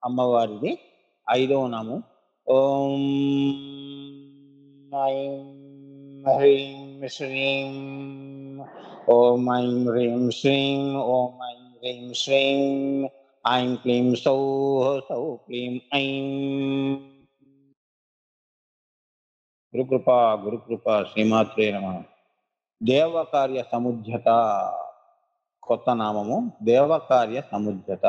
అమ్మవారిది ఐదవ నామం ఓం ఐం హ్రీం శ్రీం ఓం ఐం హ్రీం శ్రీం ఓం ఐం హ్రీం శ్రీం ఐం క్లీం సౌ సౌ క్లీం ఐం గురుకృప గురుకృప శ్రీమాత్రే నమ దేవకార్య సముజ్జత కొత్త నామము దేవకార్య సముజ్జత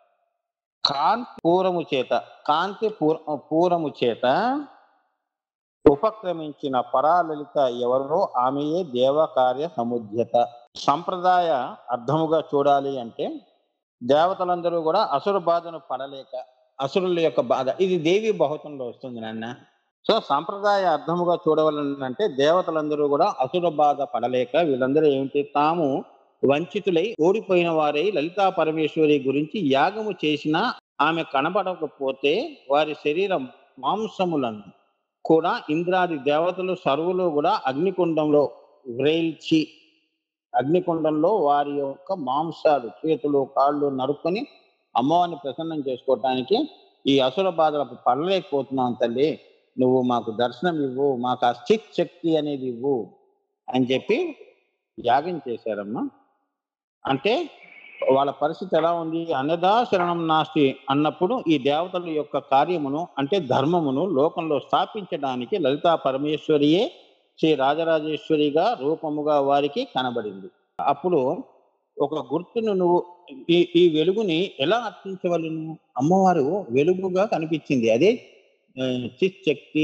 కాంతి పూరము చేత కాంతి పూర పూరము చేత ఉపక్రమించిన పరాలలిత ఎవరో ఆమెయే దేవకార్య సముద్యత సంప్రదాయ అర్థముగా చూడాలి అంటే దేవతలందరూ కూడా అసుర బాధను పడలేక అసురుల యొక్క బాధ ఇది దేవి బహుతంలో వస్తుంది నాన్న సో సంప్రదాయ అర్థముగా చూడవలనంటే దేవతలందరూ కూడా అసుర బాధ పడలేక వీళ్ళందరూ ఏమిటి తాము వంచితులై ఓడిపోయిన వారై లలితా పరమేశ్వరి గురించి యాగము చేసినా ఆమె కనబడకపోతే వారి శరీరం మాంసములను కూడా ఇంద్రాది దేవతలు సర్వులు కూడా అగ్నికుండంలో వ్రేల్చి అగ్నికుండంలో వారి యొక్క మాంసాలు చేతులు కాళ్ళు నరుక్కొని అమ్మవారిని ప్రసన్నం చేసుకోవటానికి ఈ అసుర బాధలకు పడలేకపోతున్నాం తల్లి నువ్వు మాకు దర్శనం ఇవ్వు మాకు ఆ స్థిత్ శక్తి అనేది ఇవ్వు అని చెప్పి యాగం చేశారమ్మా అంటే వాళ్ళ పరిస్థితి ఎలా ఉంది అన్నదా శరణం నాస్తి అన్నప్పుడు ఈ దేవతల యొక్క కార్యమును అంటే ధర్మమును లోకంలో స్థాపించడానికి లలితా పరమేశ్వరియే శ్రీ రాజరాజేశ్వరిగా రూపముగా వారికి కనబడింది అప్పుడు ఒక గుర్తును నువ్వు ఈ ఈ వెలుగుని ఎలా అర్పించవలను అమ్మవారు వెలుగుగా కనిపించింది అదే ఆ, చిత్ శక్తి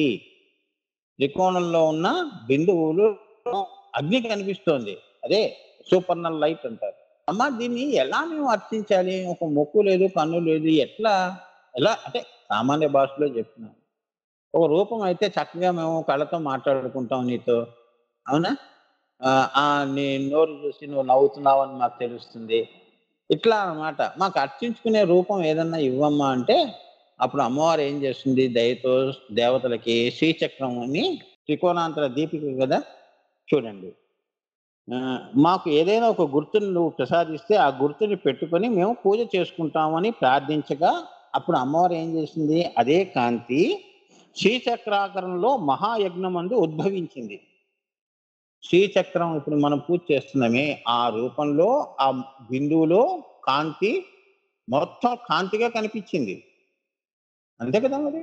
త్రికోణంలో ఉన్న బిందువులు అగ్ని కనిపిస్తోంది అదే సూపర్నల్ లైట్ అంటారు అమ్మ దీన్ని ఎలా మేము అర్చించాలి ఒక మొక్కు లేదు కన్ను లేదు ఎట్లా ఎలా అంటే సామాన్య భాషలో చెప్తున్నాను ఒక రూపం అయితే చక్కగా మేము కళ్ళతో మాట్లాడుకుంటాం నీతో అవునా ఆ, ఆ, నీ నోరు చూసి నువ్వు నవ్వుతున్నావు అని మాకు తెలుస్తుంది ఇట్లా అన్నమాట మాకు అర్చించుకునే రూపం ఏదన్నా ఇవ్వమ్మా అంటే అప్పుడు అమ్మవారు ఏం చేస్తుంది దయతో దేవతలకి శ్రీచక్రం అని త్రికోణాంతర దీపిక కదా చూడండి ఆ, మాకు ఏదైనా ఒక గుర్తుని నువ్వు ప్రసాదిస్తే ఆ గుర్తుని పెట్టుకొని మేము పూజ చేసుకుంటామని ప్రార్థించగా అప్పుడు అమ్మవారు ఏం చేసింది అదే కాంతి శ్రీచక్రాకరంలో మహాయజ్ఞమందు ఉద్భవించింది శ్రీచక్రం ఇప్పుడు మనం పూజ చేస్తున్నామే ఆ రూపంలో ఆ బిందువులో కాంతి మొత్తం కాంతిగా కనిపించింది అంతే కదా మరి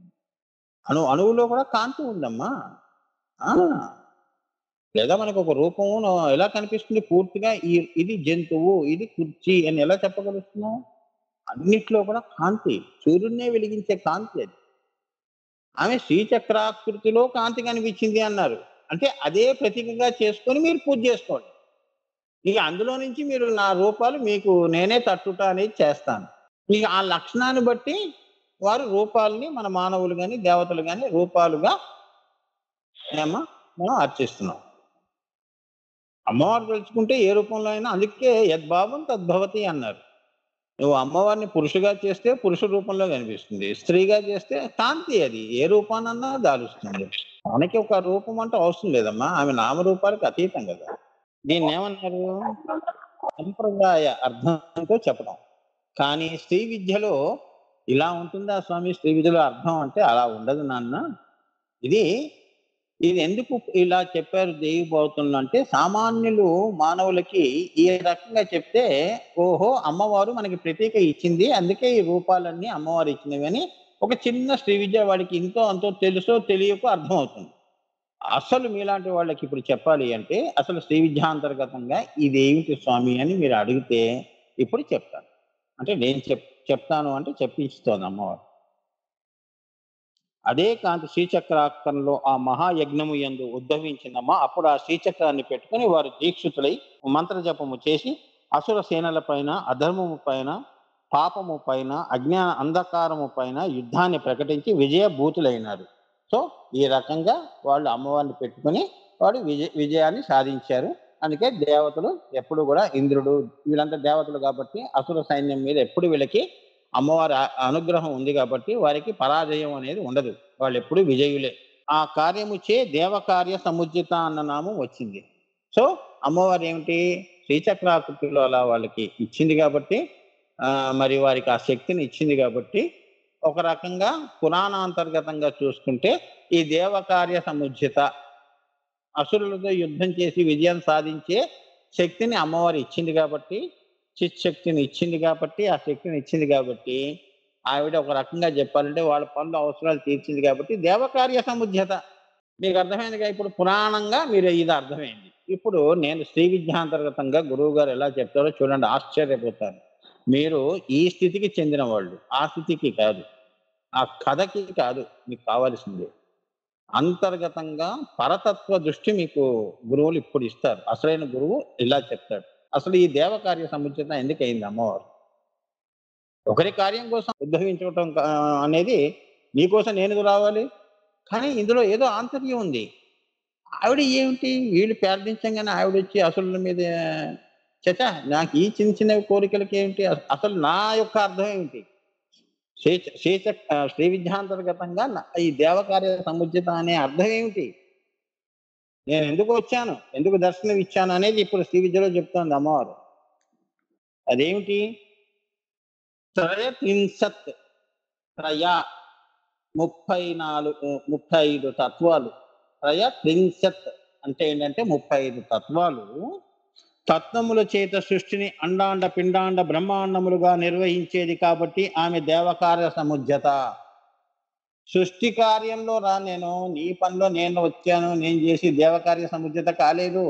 అణు అణువులో కూడా కాంతి ఉందమ్మా ఆ, లేదా మనకు ఒక రూపము న- ఎలా కనిపిస్తుంది పూర్తిగా ఈ ఇది జంతువు ఇది కుర్చీ అని ఎలా చెప్పగలుగుతున్నాం అన్నిట్లో కూడా కాంతి సూర్యుడినే వెలిగించే కాంతి అది ఆమె శ్రీచక్రాకృతిలో కాంతి కనిపించింది అన్నారు అంటే అదే ప్రతీకగా చేసుకొని మీరు పూజ చేసుకోండి ఇక అందులో నుంచి మీరు నా రూపాలు మీకు నేనే తట్టుట అనేది చేస్తాను ఇక ఆ లక్షణాన్ని బట్టి వారు రూపాలని మన మానవులు కానీ దేవతలు కానీ రూపాలుగా ఏమా మనం అర్చిస్తున్నాం అమ్మవారు తెలుసుకుంటే ఏ రూపంలో అయినా అందుకే యద్భావం తద్భవతి అన్నారు నువ్వు అమ్మవారిని పురుషుగా చేస్తే పురుష రూపంలో కనిపిస్తుంది స్త్రీగా చేస్తే కాంతి అది ఏ రూపానన్నా దాలుస్తుంది మనకి ఒక రూపం అంటే అవసరం లేదమ్మా ఆమె నామరూపాలకు అతీతం కదా దీన్ని ఏమన్నారు సంప్రదాయ అర్థంతో చెప్పడం కానీ స్త్రీ విద్యలో ఇలా ఉంటుందా స్వామి స్త్రీ విద్యలో అర్థం అంటే అలా ఉండదు నాన్న ఇది ఇది ఎందుకు ఇలా చెప్పారు దేవి బౌతులు అంటే సామాన్యులు మానవులకి ఈ రకంగా చెప్తే ఓహో అమ్మవారు మనకి ప్రతీక ఇచ్చింది అందుకే ఈ రూపాలన్నీ అమ్మవారు ఇచ్చినవి అని ఒక చిన్న శ్రీ విద్య వాడికి ఇంతో అంతో తెలుసో తెలియకో అర్థమవుతుంది అసలు మీలాంటి వాళ్ళకి ఇప్పుడు చెప్పాలి అంటే అసలు శ్రీ విద్యాంతర్గతంగా ఇది ఏమిటి స్వామి అని మీరు అడిగితే ఇప్పుడు చెప్తాను అంటే నేను చెప్ చెప్తాను అంటే చెప్పించుతోంది అమ్మవారు అదే కాంతి శ్రీచక్రాకంలో ఆ మహాయజ్ఞము యందు ఉద్భవించిందమ్మా అప్పుడు ఆ శ్రీచక్రాన్ని పెట్టుకొని వారు దీక్షితులై మంత్ర జపము చేసి అసుర సేనల పైన అధర్మము పైన పాపము పైన అజ్ఞాన అంధకారము పైన యుద్ధాన్ని ప్రకటించి విజయభూతులైనారు సో ఈ రకంగా వాళ్ళు అమ్మవారిని పెట్టుకొని వాడు విజయ విజయాన్ని సాధించారు అందుకే దేవతలు ఎప్పుడు కూడా ఇంద్రుడు వీళ్ళంతా దేవతలు కాబట్టి అసుర సైన్యం మీద ఎప్పుడు వీళ్ళకి అమ్మవారి ఆ- అనుగ్రహం ఉంది కాబట్టి వారికి పరాజయం అనేది ఉండదు వాళ్ళు ఎప్పుడు విజయులే ఆ కార్యము చే దేవకార్య సముచిత అన్న నామం వచ్చింది సో అమ్మవారు ఏమిటి శ్రీచక్రాకృతిలో అలా వాళ్ళకి ఇచ్చింది కాబట్టి ఆ, మరి వారికి ఆ శక్తిని ఇచ్చింది కాబట్టి ఒక రకంగా పురాణాంతర్గతంగా చూసుకుంటే ఈ దేవకార్య సముజ్జిత అసురులతో యుద్ధం చేసి విజయం సాధించే శక్తిని అమ్మవారు ఇచ్చింది కాబట్టి చిత్ శక్తిని ఇచ్చింది కాబట్టి ఆ శక్తిని ఇచ్చింది కాబట్టి ఆవిడ ఒక రకంగా చెప్పాలంటే వాళ్ళ పనులు అవసరాలు తీర్చింది కాబట్టి దేవకార్య సముద్యత మీకు అర్థమైందిగా ఇప్పుడు పురాణంగా మీరు ఇది అర్థమైంది ఇప్పుడు నేను శ్రీ విద్యాంతర్గతంగా గురువు గారు ఎలా చెప్తారో చూడండి ఆశ్చర్యపోతారు మీరు ఈ స్థితికి చెందిన వాళ్ళు ఆ స్థితికి కాదు ఆ కథకి కాదు మీకు కావాల్సింది అంతర్గతంగా పరతత్వ దృష్టి మీకు గురువులు ఇప్పుడు ఇస్తారు అసలైన గురువు ఇలా చెప్తాడు అసలు ఈ దేవకార్య సముచిత ఎందుకు అయింది అమ్మవారు ఒకరి కార్యం కోసం ఉద్భవించడం కా- అనేది నీకోసం నేను రావాలి కానీ ఇందులో ఏదో ఆంతర్యం ఉంది ఆవిడ ఏమిటి వీళ్ళు ప్రార్థించగానే ఆవిడ వచ్చి అసలు మీద చచ నాకు ఈ చిన్న చిన్న కోరికలకి ఏమిటి అస- అసలు నా యొక్క అర్థం ఏమిటి శ్రీ శ్రీ చక్- ఆ, శ్రీ విద్యాంతర్గతంగా నా- ఈ దేవకార్య సముచిత అనే అర్థం ఏమిటి నేను ఎందుకు వచ్చాను ఎందుకు దర్శనం ఇచ్చాను అనేది ఇప్పుడు శ్రీ విద్యలో చెప్తోంది అమ్మవారు అదేమిటి త్రయత్రింశత్ త్రయ ముప్పై నాలుగు ముప్పై ఐదు తత్వాలు త్రయత్రింశత్ అంటే ఏంటంటే ముప్పై ఐదు తత్వాలు తత్వముల చేత సృష్టిని అండాండ పిండాండ బ్రహ్మాండములుగా నిర్వహించేది కాబట్టి ఆమె దేవకార్య సముజ్జత సృష్టి కార్యంలో రా నేను నీ పనిలో నేను వచ్చాను నేను చేసి దేవకార్య సముజ్జత కాలేదు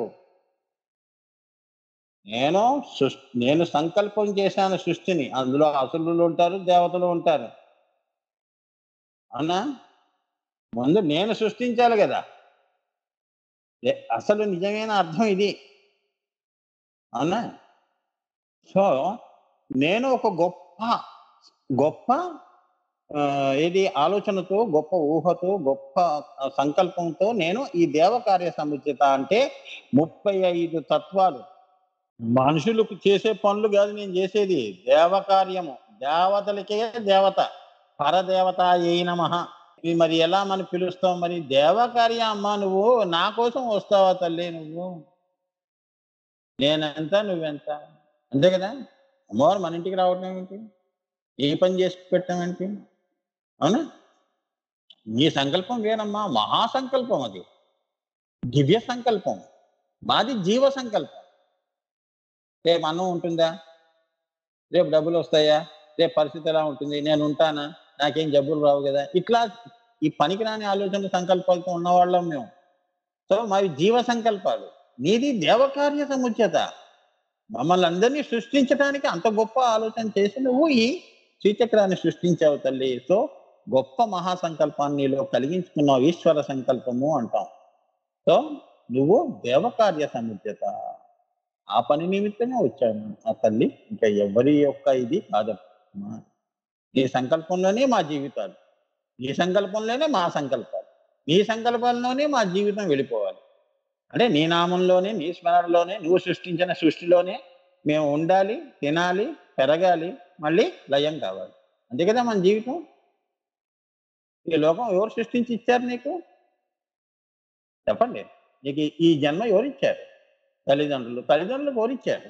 నేను సృష్టి నేను సంకల్పం చేశాను సృష్టిని అందులో అసురులు ఉంటారు దేవతలు ఉంటారు అవునా ముందు నేను సృష్టించాలి కదా ఏ- అసలు నిజమైన అర్థం ఇది అవునా సో నేను ఒక గొప్ప గొప్ప ఆ, ఏది ఆలోచనతో గొప్ప ఊహతో గొప్ప ఆ, సంకల్పంతో నేను ఈ దేవకార్య సముచిత అంటే ముప్పై ఐదు తత్వాలు మనుషులకు చేసే పనులు కాదు నేను చేసేది దేవకార్యము దేవతలకే దేవత పరదేవత ఏ నమః ఇది మరి ఎలా మనం పిలుస్తావు మరి దేవకార్య అమ్మా నువ్వు నా కోసం వస్తావా తల్లి నువ్వు నేనెంత నువ్వెంత అంతే కదా అమ్మవారు మన ఇంటికి రావటం ఏంటి ఏ పని చేసి పెట్టడం ఏంటి అవునా నీ సంకల్పం వేరమ్మా మహాసంకల్పం అది దివ్య సంకల్పం మాది జీవ సంకల్పం రేపు అన్నం ఉంటుందా రేపు డబ్బులు వస్తాయా రేపు పరిస్థితి ఎలా ఉంటుంది నేను ఉంటానా నాకేం జబ్బులు రావు కదా ఇట్లా ఈ పనికిరాని ఆలోచన సంకల్పాలతో ఉన్నవాళ్ళం మేము సో మావి జీవ సంకల్పాలు నీది దేవకార్య సముచ్యత మమ్మల్ని అందరినీ సృష్టించడానికి అంత గొప్ప ఆలోచన చేసి నువ్వు ఈ శ్రీచక్రాన్ని సృష్టించావు తల్లి సో గొప్ప మహాసంకల్పాన్ని నీలో కలిగించుకున్నావు ఈశ్వర సంకల్పము అంటాం సో నువ్వు దేవకార్య సముద్యత ఆ పని నిమిత్తమే వచ్చాను ఆ తల్లి ఇంకా ఎవరి యొక్క ఇది కాదమ్మా నీ సంకల్పంలోనే మా జీవితాలు నీ సంకల్పంలోనే మా సంకల్పాలు నీ సంకల్పాల్లోనే మా జీవితం వెళ్ళిపోవాలి అంటే నీ నామంలోనే నీ స్మరణలోనే నువ్వు సృష్టించిన సృష్టిలోనే మేము ఉండాలి తినాలి పెరగాలి మళ్ళీ లయం కావాలి అంతే కదా మన జీవితం ఈ లోకం ఎవరు సృష్టించి ఇచ్చారు నీకు చెప్పండి నీకు ఈ- ఈ జన్మ ఎవరు ఇచ్చారు తల్లిదండ్రులు తల్లిదండ్రులు ఎవరు ఇచ్చారు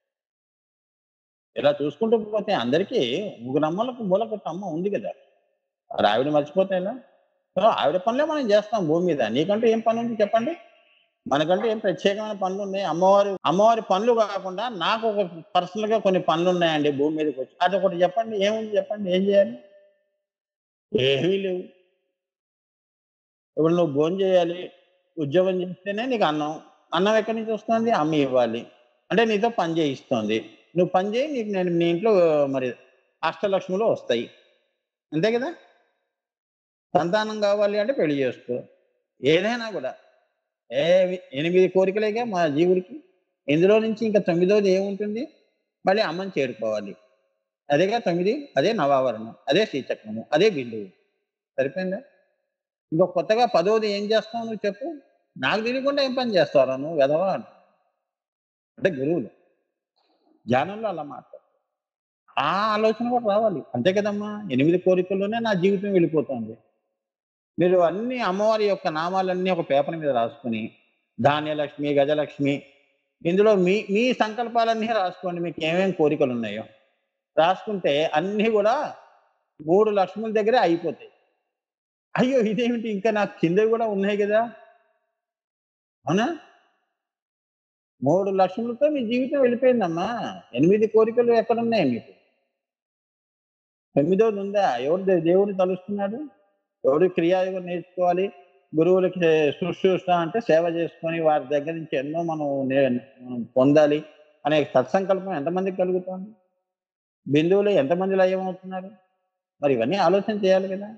ఇలా చూసుకుంటూ పోతే అందరికీ ముగ్గురమ్మలకు మూలకొట్ట అమ్మ ఉంది కదా మరి ఆవిడ మర్చిపోతే ఎలా సో ఆవిడ పనులే మనం చేస్తాం భూమి మీద నీకంటూ ఏం పని ఉంది చెప్పండి మనకంటూ ఏం ప్రత్యేకమైన పనులు ఉన్నాయి అమ్మవారి అమ్మవారి పనులు కాకుండా నాకు ఒక పర్సనల్ గా కొన్ని పనులు ఉన్నాయండి భూమి మీదకి వచ్చి అది ఒకటి చెప్పండి ఏముంది చెప్పండి ఏం చేయాలి ఏమీ లేవు ఇప్పుడు నువ్వు భోజనం చేయాలి ఉద్యోగం చేస్తేనే నీకు అన్నం అన్నం ఎక్కడి నుంచి వస్తుంది అమ్మ ఇవ్వాలి అంటే నీతో పని చేయిస్తుంది నువ్వు పని చేయి నీకు నేను నీ ఇంట్లో మరి అష్టలక్ష్ములు వస్తాయి అంతే కదా సంతానం కావాలి అంటే పెళ్లి చేసుకో ఏదైనా కూడా ఏ ఎనిమిది కోరికలేగా మా జీవుడికి ఇందులో నుంచి ఇంకా తొమ్మిదోది ఏముంటుంది మళ్ళీ అమ్మని చేరుకోవాలి అదేగా తొమ్మిది అదే నవావరణం అదే శ్రీచక్రము అదే బిందువు సరిపోయిందా ఇంకో కొత్తగా పదోది ఏం చేస్తావు నువ్వు చెప్పు నాకు తెలియకుండా ఏం పని చేస్తారా నువ్వు వెధవా అంట. అంటే గురువులు ధ్యానంలో అలా మాట్లాడు ఆ ఆలోచన కూడా రావాలి అంతే కదమ్మా ఎనిమిది కోరికల్లోనే నా జీవితం వెళ్ళిపోతుంది మీరు అన్ని అమ్మవారి యొక్క నామాలన్నీ ఒక పేపర్ మీద రాసుకుని ధాన్యలక్ష్మి గజలక్ష్మి ఇందులో మీ మీ సంకల్పాలన్నీ రాసుకోండి మీకు ఏమేమి కోరికలు ఉన్నాయో రాసుకుంటే అన్నీ కూడా మూడు లక్ష్ముల దగ్గరే అయిపోతాయి అయ్యో ఇదేమిటి ఇంకా నాకు కిందవి కూడా ఉన్నాయి కదా అవునా మూడు లక్షలతో మీ జీవితం వెళ్ళిపోయిందమ్మా ఎనిమిది కోరికలు ఎక్కడున్నాయి మీకు తొమ్మిదోది ఉందా ఎవరు దే- దేవుడిని తలుస్తున్నాడు ఎవరు క్రియాయోగం నేర్చుకోవాలి గురువులకి శుశ్రూష అంటే సేవ చేసుకొని వారి దగ్గర నుంచి ఎన్నో మనం నే- మనం పొందాలి అనే సత్సంకల్పం ఎంతమందికి కలుగుతుంది బిందువులు ఎంతమంది లయమవుతున్నారు మరి ఇవన్నీ ఆలోచన చేయాలి కదా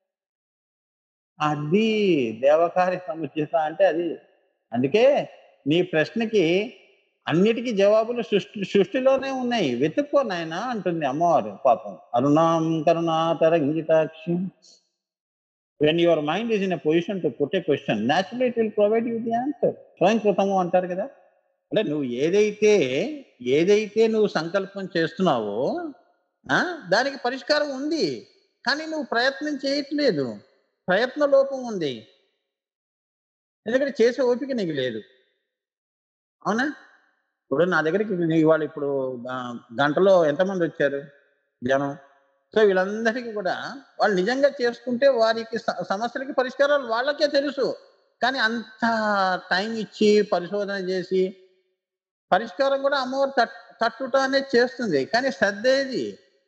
అది దేవకార్య సముచిత అంటే అది అందుకే నీ ప్రశ్నకి అన్నిటికీ జవాబులు సృష్టి సృష్టిలోనే ఉన్నాయి వెతుక్కో నాయన అంటుంది అమ్మవారు పాపం అరుణాం కరుణాతరంగితాక్షి when your mind is in a position to put a question natural it will provide you the answer స్వయం కృతము అంటారు కదా అంటే నువ్వు ఏదైతే ఏదైతే నువ్వు సంకల్పం చేస్తున్నావో ఆ, దానికి పరిష్కారం ఉంది కానీ నువ్వు ప్రయత్నం చేయట్లేదు ప్రయత్న లోపం ఉంది ఎందుకంటే చేసే ఓపిక నీకు లేదు అవునా ఇప్పుడు నా దగ్గరికి నీ- ఇవాళ ఇప్పుడు ఆ, గంటలో ఎంతమంది వచ్చారు జనం సో వీళ్ళందరికీ కూడా వాళ్ళు నిజంగా చేసుకుంటే వారికి స- సమస్యలకి పరిష్కారాలు వాళ్ళకే తెలుసు కానీ అంత టైం ఇచ్చి పరిశోధన చేసి పరిష్కారం కూడా అమ్మవారు తట్ తట్టుట అనేది చేస్తుంది కానీ శ్రద్ధ ఏది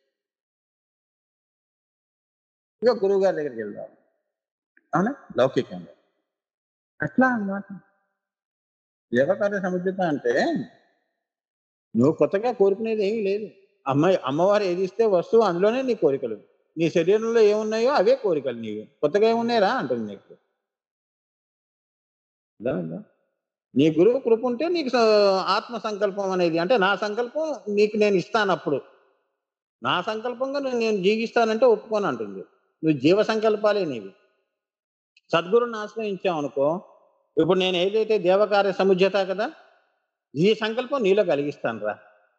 ఇక గురువు గారి దగ్గరికి వెళ్దాం అవునా లౌకికంగా అట్లా అన్నమాట దేవకార్య సముద్రత అంటే నువ్వు కొత్తగా కోరుకునేది ఏమీ లేదు అమ్మాయి అమ్మవారు ఏది ఇస్తే వస్తువు అందులోనే నీ కోరికలు నీ శరీరంలో ఏమున్నాయో అవే కోరికలు నీవు కొత్తగా ఏమున్నాయిరా అంటుంది నీకు అర్థమైందా? నీ గురువు కృప ఉంటే నీకు స- ఆత్మ సంకల్పం అనేది అంటే నా సంకల్పం నీకు నేను ఇస్తాను అప్పుడు నా సంకల్పంగా నువ్వు నేను జీవిస్తానంటే ఒప్పుకోను అంటుంది నువ్వు జీవ సంకల్పాలే నీవి సద్గురుని ఆశ్రయించావు అనుకో ఇప్పుడు నేను ఏదైతే దేవకార్య సముజ్యత కదా ఈ సంకల్పం నీలో కలిగిస్తాను రా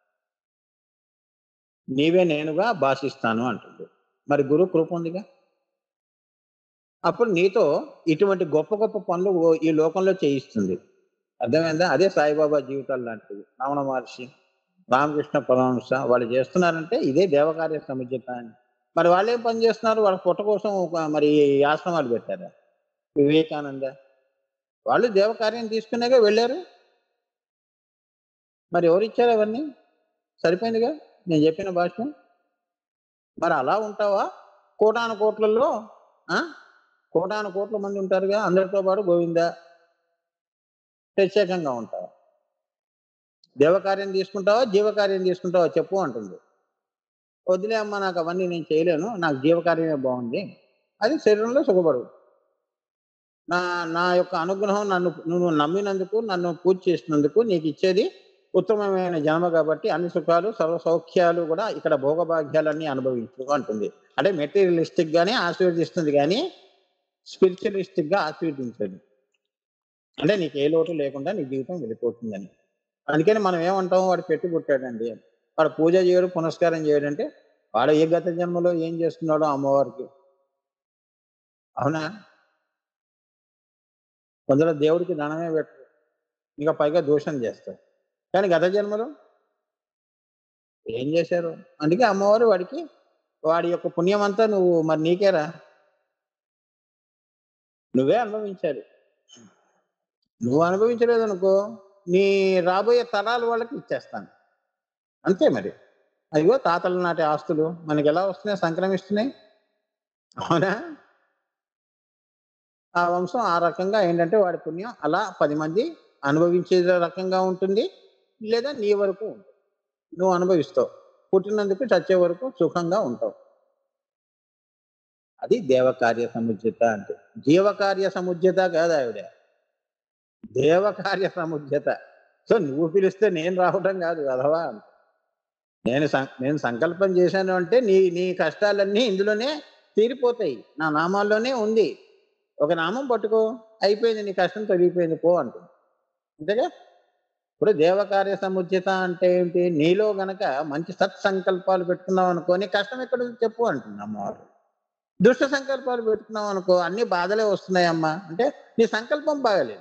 నీవే నేనుగా భాషిస్తాను అంటుంది మరి గురు కృప ఉందిగా అప్పుడు నీతో ఇటువంటి గొప్ప గొప్ప పనులు ఓ- ఈ లోకంలో చేయిస్తుంది అర్థమైందా అదే సాయిబాబా జీవితాలు లాంటివి రమణ మహర్షి రామకృష్ణ పరమహంస వాళ్ళు చేస్తున్నారంటే ఇదే దేవకార్య సముజ్యత అని మరి వాళ్ళు ఏం పని చేస్తున్నారు వాళ్ళ పుట్ట కోసం ఒక- మరి ఈ ఆశ్రమాలు పెట్టారా వివేకానంద వాళ్ళు దేవకార్యం తీసుకునేగా వెళ్ళారు మరి ఎవరు ఇచ్చారు అవన్నీ సరిపోయిందిగా నేను చెప్పిన భాష మరి అలా ఉంటావా కోటాను కోట్లలో ఆ? కోటాను కోట్ల మంది ఉంటారుగా అందరితో పాటు గోవింద ప్రత్యేకంగా ఉంటావా దేవకార్యం తీసుకుంటావా జీవకార్యం తీసుకుంటావా చెప్పు అంటుంది వదిలే అమ్మ నాకు అవన్నీ నేను చేయలేను నాకు జీవకార్యమే బాగుంది అది శరీరంలో సుఖపడు నా నా యొక్క అనుగ్రహం నన్ను నువ్వు నమ్మినందుకు నన్ను పూజ చేసినందుకు నీకు ఇచ్చేది ఉత్తమమైన జన్మ కాబట్టి అన్ని సుఖాలు సర్వ సౌఖ్యాలు కూడా ఇక్కడ భోగభాగ్యాలన్నీ అనుభవించు అంటుంది అంటే మెటీరియలిస్టిక్ గానే ఆశీర్వదిస్తుంది కానీ స్పిరిచువలిస్టిక్ గా ఆశీర్వదించదు అంటే నీకు ఏ లోటు లేకుండా నీ జీవితం వెళ్ళిపోతుందని అందుకని మనం ఏమంటాం వాడు పెట్టి పుట్టాడండి వాడు పూజ చేయడు పునస్కారం చేయడు అంటే వాడు ఏ గత జన్మలో ఏం చేస్తున్నాడో అమ్మవారికి అవునా కొందరు దేవుడికి దండమే పెట్టరు ఇంకా పైగా దోషం చేస్తారు కానీ గత జన్మలో ఏం చేశారు అందుకే అమ్మవారు వాడికి వాడి యొక్క పుణ్యం అంతా నువ్వు మరి నీకేరా నువ్వే అనుభవించాలి నువ్వు అనుభవించలేదు అనుకో నీ రాబోయే తరాల వాళ్ళకి ఇచ్చేస్తాను అంతే మరి అదిగో తాతల నాటి ఆస్తులు మనకి ఎలా వస్తున్నాయి సంక్రమిస్తున్నాయి అవునా ఆ వంశం ఆ రకంగా ఏంటంటే వాడి పుణ్యం అలా పది మంది అనుభవించే రకంగా ఉంటుంది లేదా నీ వరకు ఉంటుంది నువ్వు అనుభవిస్తావు పుట్టినందుకు చచ్చే వరకు సుఖంగా ఉంటావు అది దేవకార్య సముజ్యత అంటే జీవకార్య సముజ్యత కాదు ఆవిడ దేవకార్య సముజ్యత సో నువ్వు పిలిస్తే నేను రావడం కాదు అదవా నేను సం- నేను సంకల్పం చేశాను అంటే నీ నీ కష్టాలన్నీ ఇందులోనే తీరిపోతాయి నా నామాల్లోనే ఉంది ఒక నామం పట్టుకో అయిపోయింది నీ కష్టం తొలగిపోయింది పో అంటుంది అంతేగా ఇప్పుడు దేవకార్య సముచిత అంటే ఏంటి నీలో గనక మంచి సత్సంకల్పాలు పెట్టుకున్నావు అనుకో నీ కష్టం ఎక్కడ ఉంది చెప్పు అంటుంది అమ్మవారు దుష్ట సంకల్పాలు పెట్టుకున్నావు అనుకో అన్ని బాధలే వస్తున్నాయమ్మా అంటే నీ సంకల్పం బాగలేదు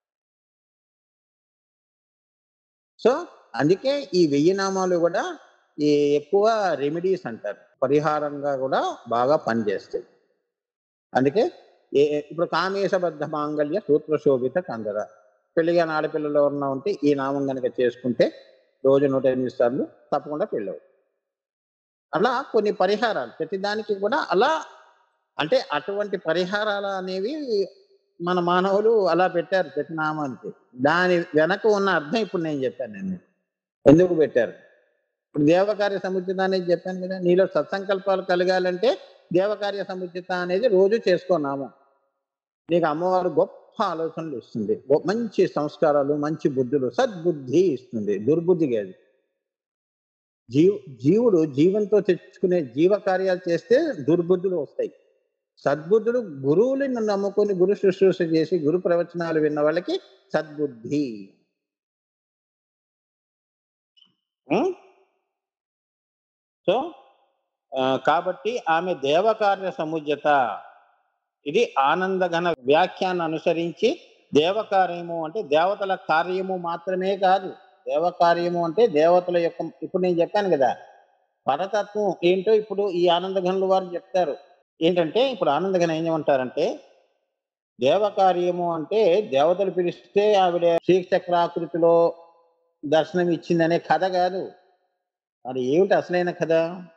సో అందుకే ఈ వెయ్యి నామాలు కూడా ఈ ఎక్కువ రెమెడీస్ అంటారు పరిహారంగా కూడా బాగా పనిచేస్తాయి అందుకే ఏ ఇప్పుడు కామేశబద్ధ మాంగళ్య సూత్రశోభిత కందర పెళ్లిగా ఆడపిల్లలు ఎవరన్నా ఉంటే ఈ నామం కనుక చేసుకుంటే రోజు నూట ఎనిమిది సార్లు తప్పకుండా పెళ్ళి అవుతుంది అలా కొన్ని పరిహారాలు ప్రతిదానికి కూడా అలా అంటే అటువంటి పరిహారాలు అనేవి మన మానవులు అలా పెట్టారు ప్రతి నామానికి దాని వెనక ఉన్న అర్థం ఇప్పుడు నేను చెప్పాను నేను ఎందుకు పెట్టారు ఇప్పుడు దేవకార్య సముచిత అనేది చెప్పాను కదా నీలో సత్సంకల్పాలు కలగాలంటే దేవకార్య సముచిత అనేది రోజు చేసుకోనాము నీకు అమ్మవారు గొప్ప ఆలోచనలు ఇస్తుంది గొ- మంచి సంస్కారాలు మంచి బుద్ధులు సద్బుద్ధి ఇస్తుంది దుర్బుద్ధి కాదు జీవ జీవుడు జీవంతో తెచ్చుకునే జీవ కార్యాలు చేస్తే దుర్బుద్ధులు వస్తాయి సద్బుద్ధుడు గురువులను నమ్ముకొని గురు శుశ్రూష చేసి గురు ప్రవచనాలు విన్న వాళ్ళకి సద్బుద్ధి ఉం? సో ఆ, కాబట్టి ఆమె దేవకార్య సముజ్యత ఇది ఆనందఘన వ్యాఖ్యాన్ని అనుసరించి దేవకార్యము అంటే దేవతల కార్యము మాత్రమే కాదు దేవకార్యము అంటే దేవతల యొక్క ఇప్పుడు నేను చెప్పాను కదా పరతత్వం ఏంటో ఇప్పుడు ఈ ఆనందఘనులు వారు చెప్తారు ఏంటంటే ఇప్పుడు ఆనందఘన ఏం చేయమంటారంటే దేవకార్యము అంటే దేవతలు పిలిస్తే ఆవిడ శ్రీచక్రాకృతిలో దర్శనం ఇచ్చిందనే కథ కాదు మరి ఏమిటి అసలైన కథ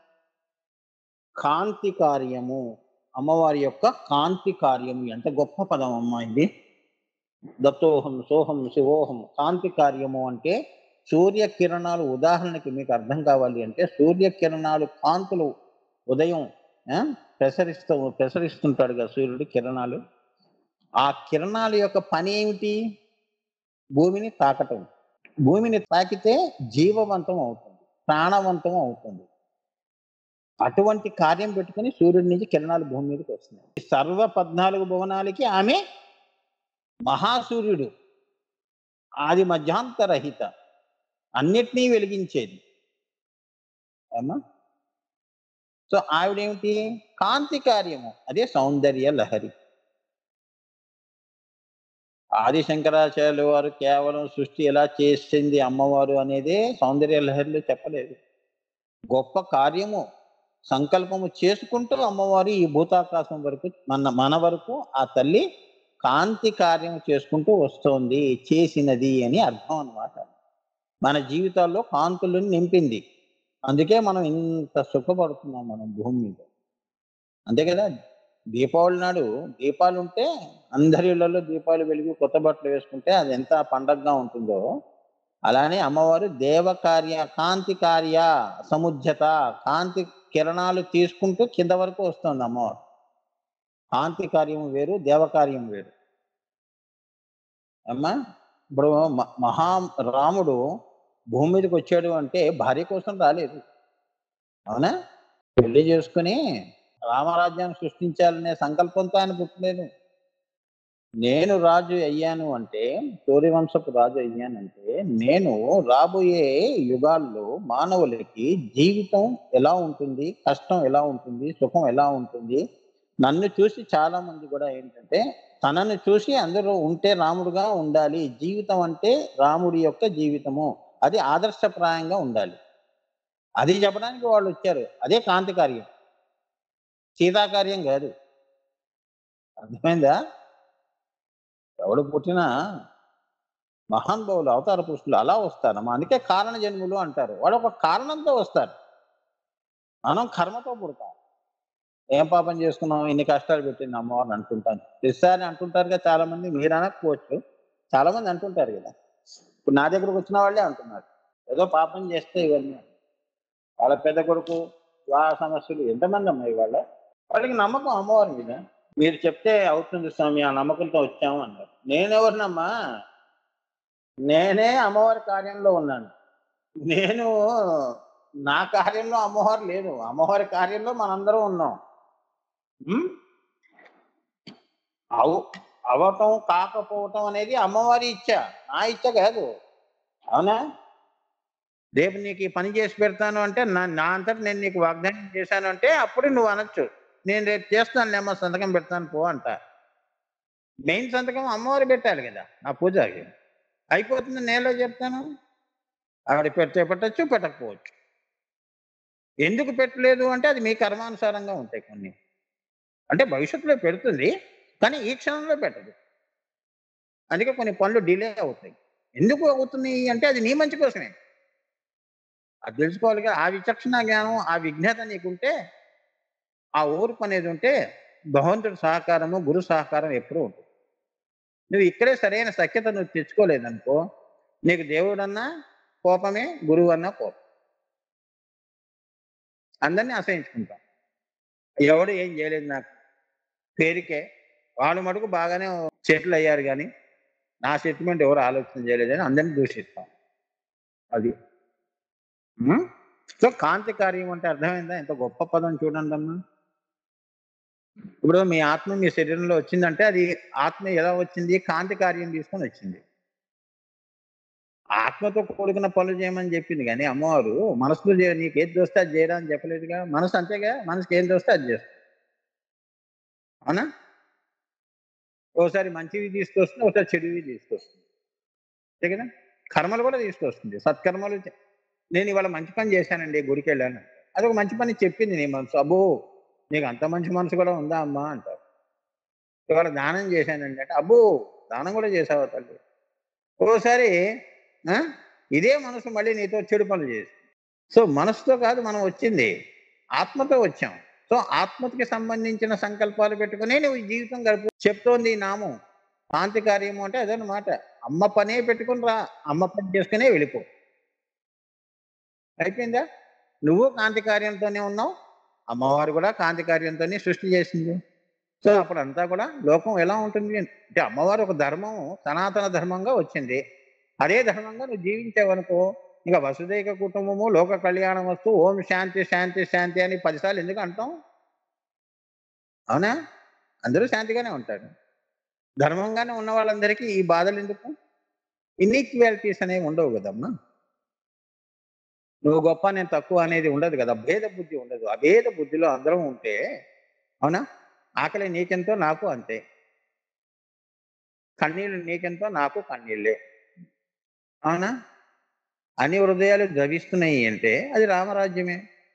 కాంతి కార్యము అమ్మవారి యొక్క కాంతి కార్యము ఎంత గొప్ప పదం అమ్మా ఇది దత్తోహం సోహం శివోహం కాంతి కార్యము అంటే సూర్య కిరణాలు ఉదాహరణకి మీకు అర్థం కావాలి అంటే సూర్య కిరణాలు కాంతులు ఉదయం ఆ, ప్రసరిస్తూ ప్రసరిస్తుంటాడు కదా సూర్యుడి కిరణాలు ఆ కిరణాల యొక్క పని ఏమిటి భూమిని తాకటం భూమిని తాకితే జీవవంతం అవుతుంది ప్రాణవంతం అవుతుంది అటువంటి కార్యం పెట్టుకుని సూర్యుడి నుంచి కిరణాలు భూమి మీదకి వస్తున్నాయి ఈ సర్వ పద్నాలుగు భువనాలకి ఆమె మహాసూర్యుడు ఆది మధ్యాంతరహిత అన్నిటినీ వెలిగించేది ఏమ్మా సో ఆవిడేమిటి కాంతి కార్యము అదే సౌందర్య లహరి ఆది శంకరాచార్యుల వారు కేవలం సృష్టి ఎలా చేసింది అమ్మవారు అనేదే సౌందర్య లహరిలో చెప్పలేదు గొప్ప కార్యము సంకల్పము చేసుకుంటూ అమ్మవారు ఈ భూతాకాశం వరకు మన మన వరకు ఆ తల్లి కాంతి కార్యం చేసుకుంటూ వస్తోంది చేసినది అని అర్థం అన్నమాట మన జీవితాల్లో కాంతులను నింపింది అందుకే మనం ఇంత సుఖపడుతున్నాం మనం భూమి మీద అంతే కదా దీపావళి నాడు దీపాలు ఉంటే అందరి ఇళ్లలో దీపాలు వెలిగి కొత్త బట్టలు వేసుకుంటే అది ఎంత పండగగా ఉంటుందో అలానే అమ్మవారు దేవకార్య కాంతి కార్య సముజ్జత కాంతి కిరణాలు తీసుకుంటూ కింద వరకు వస్తుంది అమ్మవారు కాంతి కార్యం వేరు దేవకార్యం వేరు అమ్మా ఇప్పుడు మ- మహా రాముడు భూమి మీదకి వచ్చాడు అంటే భార్య కోసం రాలేదు అవునా పెళ్లి చేసుకుని రామరాజ్యాన్ని సృష్టించాలనే సంకల్పంతో ఆయన పుట్టలేదు నేను రాజు అయ్యాను అంటే సూర్యవంశపు రాజు అయ్యానంటే నేను రాబోయే యుగాల్లో మానవులకి జీవితం ఎలా ఉంటుంది కష్టం ఎలా ఉంటుంది సుఖం ఎలా ఉంటుంది నన్ను చూసి చాలా మంది కూడా ఏంటంటే తనను చూసి అందరూ ఉంటే రాముడుగా ఉండాలి జీవితం అంటే రాముడి యొక్క జీవితము అది ఆదర్శప్రాయంగా ఉండాలి అది చెప్పడానికి వాళ్ళు వచ్చారు అదే కాంతి కార్యం సీతాకార్యం కాదు అర్థమైందా ఎవడు పుట్టినా మహానుభావులు అవతార పురుషులు అలా వస్తారమ్మా అందుకే కారణ జన్ములు అంటారు వాడు ఒక కారణంతో వస్తారు మనం కర్మతో పుడతాం ఏం పాపం చేసుకున్నాం ఇన్ని కష్టాలు పెట్టింది అమ్మవారిని అంటుంటాను ప్రతిసారి అంటుంటారుగా చాలా మంది మీరు అనకపోవచ్చు చాలా మంది అంటుంటారు కదా ఇప్పుడు నా దగ్గరకు వచ్చిన వాళ్ళే అంటున్నారు ఏదో పాపం చేస్తే ఇవన్నీ వాళ్ళ పెద్ద కొడుకు వివాహ సమస్యలు ఎంతమంది అమ్మాయి వాళ్ళ వాళ్ళకి నమ్మకం అమ్మవారి మీద మీరు చెప్తే అవుతుంది స్వామి ఆ నమ్మకంతో వచ్చాము అన్నారు నేనెవరినమ్మా నేనే అమ్మవారి కార్యంలో ఉన్నాను నేను నా కార్యంలో అమ్మవారు లేదు అమ్మవారి కార్యంలో మనందరం ఉన్నాం ఉం? అవు అవటం కాకపోవటం అనేది అమ్మవారి ఇచ్చ నా ఇచ్చ కాదు అవునా రేపు నీకు ఈ పని చేసి పెడతాను అంటే నా నా అంతటి నేను నీకు వాగ్దానం చేశాను అంటే అప్పుడు నువ్వు అనొచ్చు నేను రేపు చేస్తాను లేమ్మా సంతకం పెడతాను పో అంట మెయిన్ సంతకం అమ్మవారు పెట్టాలి కదా నా పూజకి అయిపోతుంది నేలో చెప్తాను ఆవిడ పెడితే పెట్టచ్చు పెట్టకపోవచ్చు ఎందుకు పెట్టలేదు అంటే అది మీ కర్మానుసారంగా ఉంటాయి కొన్ని అంటే భవిష్యత్తులో పెడుతుంది కానీ ఈ క్షణంలో పెట్టదు అందుకే కొన్ని పనులు డిలే అవుతాయి ఎందుకు అవుతున్నాయి అంటే అది నీ మంచి కోసమే అది తెలుసుకోవాలి కదా ఆ విచక్షణ జ్ఞానం ఆ విజ్ఞత నీకుంటే ఆ ఓర్పు అనేది ఉంటే భగవంతుడి సహకారము గురు సహకారం ఎప్పుడూ ఉంటుంది నువ్వు ఇక్కడే సరైన సఖ్యత నువ్వు తెచ్చుకోలేదనుకో నీకు దేవుడన్నా కోపమే గురువు అన్నా కోపం అందరినీ అసహించుకుంటాం ఎవడు ఏం చేయలేదు నాకు పేరుకే వాళ్ళు మటుకు బాగానే సెటిల్ అయ్యారు కానీ నా సెటిల్మెంట్ ఎవరు ఆలోచన చేయలేదని అందరినీ దూషిస్తాం అది ఉం? సో కాంతి కార్యం అంటే అర్థమైందా ఎంత గొప్ప పదం చూడండి అమ్మా ఇప్పుడు మీ ఆత్మ మీ శరీరంలో వచ్చిందంటే అది ఆత్మ ఎలా వచ్చింది కాంతి కార్యం తీసుకొని వచ్చింది ఆత్మతో కూడుకున్న పనులు చేయమని చెప్పింది కానీ అమ్మవారు మనసులో చే నీకు ఏది దోస్తే అది చేయరా అని చెప్పలేదుగా మనసు అంతేగా మనసుకి ఏం దోస్తే అది చేస్తుంది అవునా ఓసారి మంచివి తీసుకొస్తుంది ఒకసారి చెడువి తీసుకొస్తుంది అంతే కదా కర్మలు కూడా తీసుకొస్తుంది సత్కర్మలు చే- నేను ఇవాళ మంచి పని చేశానండి గుడికి వెళ్ళాను అది ఒక మంచి పని చెప్పింది నీ మనసు అబ్బో నీకు అంత మంచి మనసు కూడా ఉందా అమ్మా అంటారు ఇవాళ దానం చేశానండి అంటే అబ్బో దానం కూడా చేసావా తల్లి ఓసారి ఆ, ఇదే మనసు మళ్ళీ నీతో చెడు పనులు చేసి సో మనసుతో కాదు మనం వచ్చింది ఆత్మతో వచ్చాం సో ఆత్మకి సంబంధించిన సంకల్పాలు పెట్టుకుని నువ్వు ఈ జీవితం గడుపు చెప్తోంది ఈ నామం కాంతి కార్యము అంటే అదనమాట అమ్మ పనే పెట్టుకుని రా అమ్మ పని చేసుకునే వెళ్ళిపో అయిపోయిందా నువ్వు కాంతి కార్యంతోనే ఉన్నావు అమ్మవారు కూడా కాంతి కార్యంతోనే సృష్టి చేసింది సో అప్పుడు అంతా కూడా లోకం ఎలా ఉంటుంది అంటే అమ్మవారు ఒక ధర్మం సనాతన ధర్మంగా వచ్చింది అదే ధర్మంగా నువ్వు జీవించావనుకో ఇంకా వసుదైక కుటుంబము లోక కళ్యాణం వస్తూ ఓం శాంతి శాంతి శాంతి అని పదిసార్లు ఎందుకు అంటాం అవునా అందరూ శాంతిగానే ఉంటారు ధర్మంగానే ఉన్న వాళ్ళందరికీ ఈ బాధలు ఎందుకు ఇన్ఈక్వాలిటీస్ అనేవి ఉండవు కదమ్మా నువ్వు గొప్ప నేను తక్కువ అనేది ఉండదు కదా భేద బుద్ధి ఉండదు ఆ భేద బుద్ధిలో అందరం ఉంటే అవునా ఆకలి నీకెంతో నాకు అంతే కన్నీళ్ళు నీకెంతో నాకు కన్నీళ్ళే అవునా అన్ని హృదయాలు ద్రవిస్తున్నాయి అంటే అది రామరాజ్యమే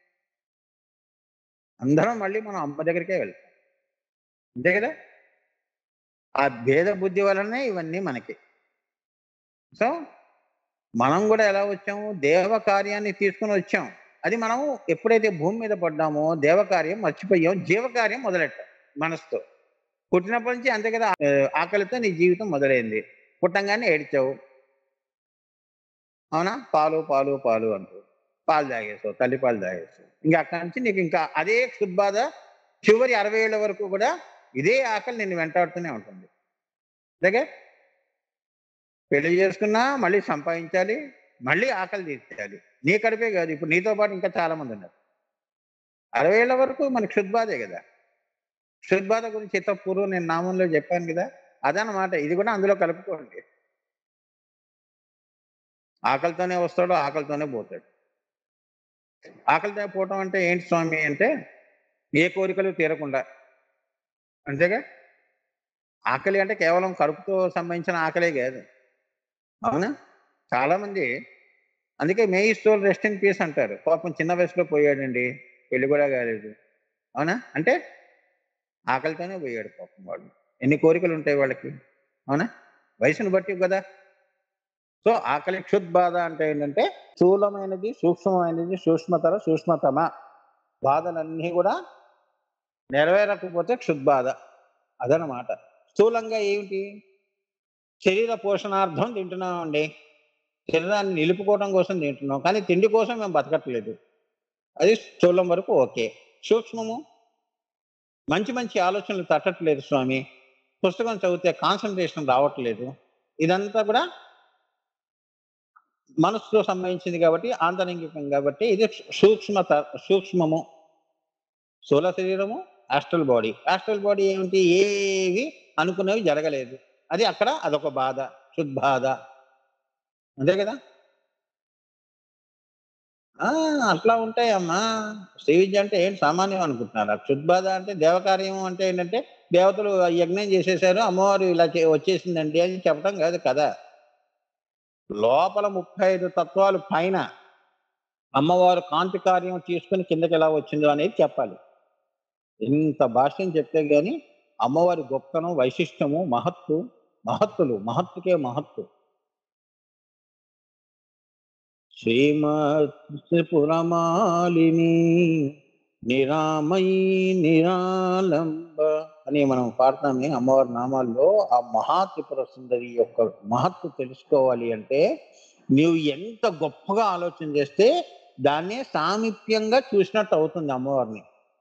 అందరం మళ్ళీ మనం అమ్మ దగ్గరికే వెళ్తాం అంతే కదా ఆ భేద బుద్ధి వలనే ఇవన్నీ మనకి సో మనం కూడా ఎలా వచ్చాము దేవ కార్యాన్ని తీసుకుని వచ్చాం అది మనం ఎప్పుడైతే భూమి మీద పడ్డామో దేవకార్యం మర్చిపోయాం జీవకార్యం మొదలెట్టాం మనసుతో పుట్టినప్పటి నుంచి అంతే కదా ఆ, ఆకలితో నీ జీవితం మొదలైంది పుట్టంగానే ఏడ్చావు అవునా పాలు పాలు పాలు అంటూ పాలు తాగేసావు తల్లి పాలు తాగేసావు ఇంకా అక్కడి నుంచి నీకు ఇంకా అదే క్షుద్బాధ చివరి అరవై ఏళ్ళ వరకు కూడా ఇదే ఆకలి నిన్ను వెంటాడుతూనే ఉంటుంది అంతేగా పెళ్లి చేసుకున్నా మళ్ళీ సంపాదించాలి మళ్ళీ ఆకలి తీర్చాలి నీ కడిపే కాదు ఇప్పుడు నీతో పాటు ఇంకా చాలా మంది ఉన్నారు అరవై ఏళ్ళ వరకు మన క్షుద్బాధే కదా క్షుద్బాధ గురించి ఇంత పూర్వం నేను నామంలో చెప్పాను కదా అదనమాట ఇది కూడా అందులో కలుపుకోండి ఆకలితోనే వస్తాడు ఆకలితోనే పోతాడు ఆకలితో పోవటం అంటే ఏంటి స్వామి అంటే ఏ కోరికలు తీరకుండా అంతేగా ఆకలి అంటే కేవలం కడుపుతో సంబంధించిన ఆకలే కాదు అవునా చాలా మంది అందుకే may store rest in peace అంటారు పాపం చిన్న వయసులో పోయాడండి పెళ్లి కూడా కాలేదు అవునా అంటే ఆకలితోనే పోయాడు పాపం వాడు ఎన్ని కోరికలు ఉంటాయి వాళ్ళకి అవునా వయసును బట్టి కదా సో ఆకలి క్షుద్బాధ అంటే ఏంటంటే స్థూలమైనది సూక్ష్మమైనది సూక్ష్మతర సూక్ష్మతమ బాధలన్నీ కూడా నెరవేరకపోతే క్షుద్బాధ అదనమాట స్థూలంగా ఏమిటి శరీర పోషణార్థం తింటున్నామండి శరీరాన్ని నిలుపుకోవడం కోసం తింటున్నాం కానీ తిండి కోసం మేము బతకట్లేదు అది స్థూలం వరకు ఓకే సూక్ష్మము మంచి మంచి ఆలోచనలు తట్టట్లేదు స్వామి పుస్తకం చదివితే కాన్సన్ట్రేషన్ రావట్లేదు ఇదంతా కూడా మనసుతో సంబంధించింది కాబట్టి ఆంతరంగికం కాబట్టి ఇది సూక్ష్మత సూక్ష్మము స్థూల శరీరము ఆస్ట్రల్ బాడీ ఆస్ట్రల్ బాడీ ఏమిటి ఏవి అనుకునేవి జరగలేదు అది అక్కడ అదొక బాధ క్షుద్బాధ అంతే కదా ఆ, అట్లా ఉంటాయమ్మా శ్రీ విద్య అంటే ఏంటి సామాన్యం అనుకుంటున్నారు క్షుద్బాధ అంటే దేవకార్యం అంటే ఏంటంటే దేవతలు యజ్ఞం చేసేసారు అమ్మవారు ఇలా చే- వచ్చేసిందండి అని చెప్పడం కాదు కదా లోపల ముప్పై ఐదు తత్వాలు పైన అమ్మవారు కాంతి కార్యం తీసుకుని కిందకి ఎలా వచ్చిందో అనేది చెప్పాలి ఇంత భాష్యం చెప్తే గాని అమ్మవారి గొప్పతనం వైశిష్టము మహత్తు మహత్తులు మహత్తుకే మహత్తు శ్రీమత్పురమాలిని నిరామయి నిరాలంబ అని మనం పాడతామే అమ్మవారి నామాల్లో ఆ మహా త్రిపుర సుందరి యొక్క మహత్తు తెలుసుకోవాలి అంటే నీవు ఎంత గొప్పగా ఆలోచన చేస్తే దాన్నే సామీప్యంగా చూసినట్టు అవుతుంది అమ్మవారిని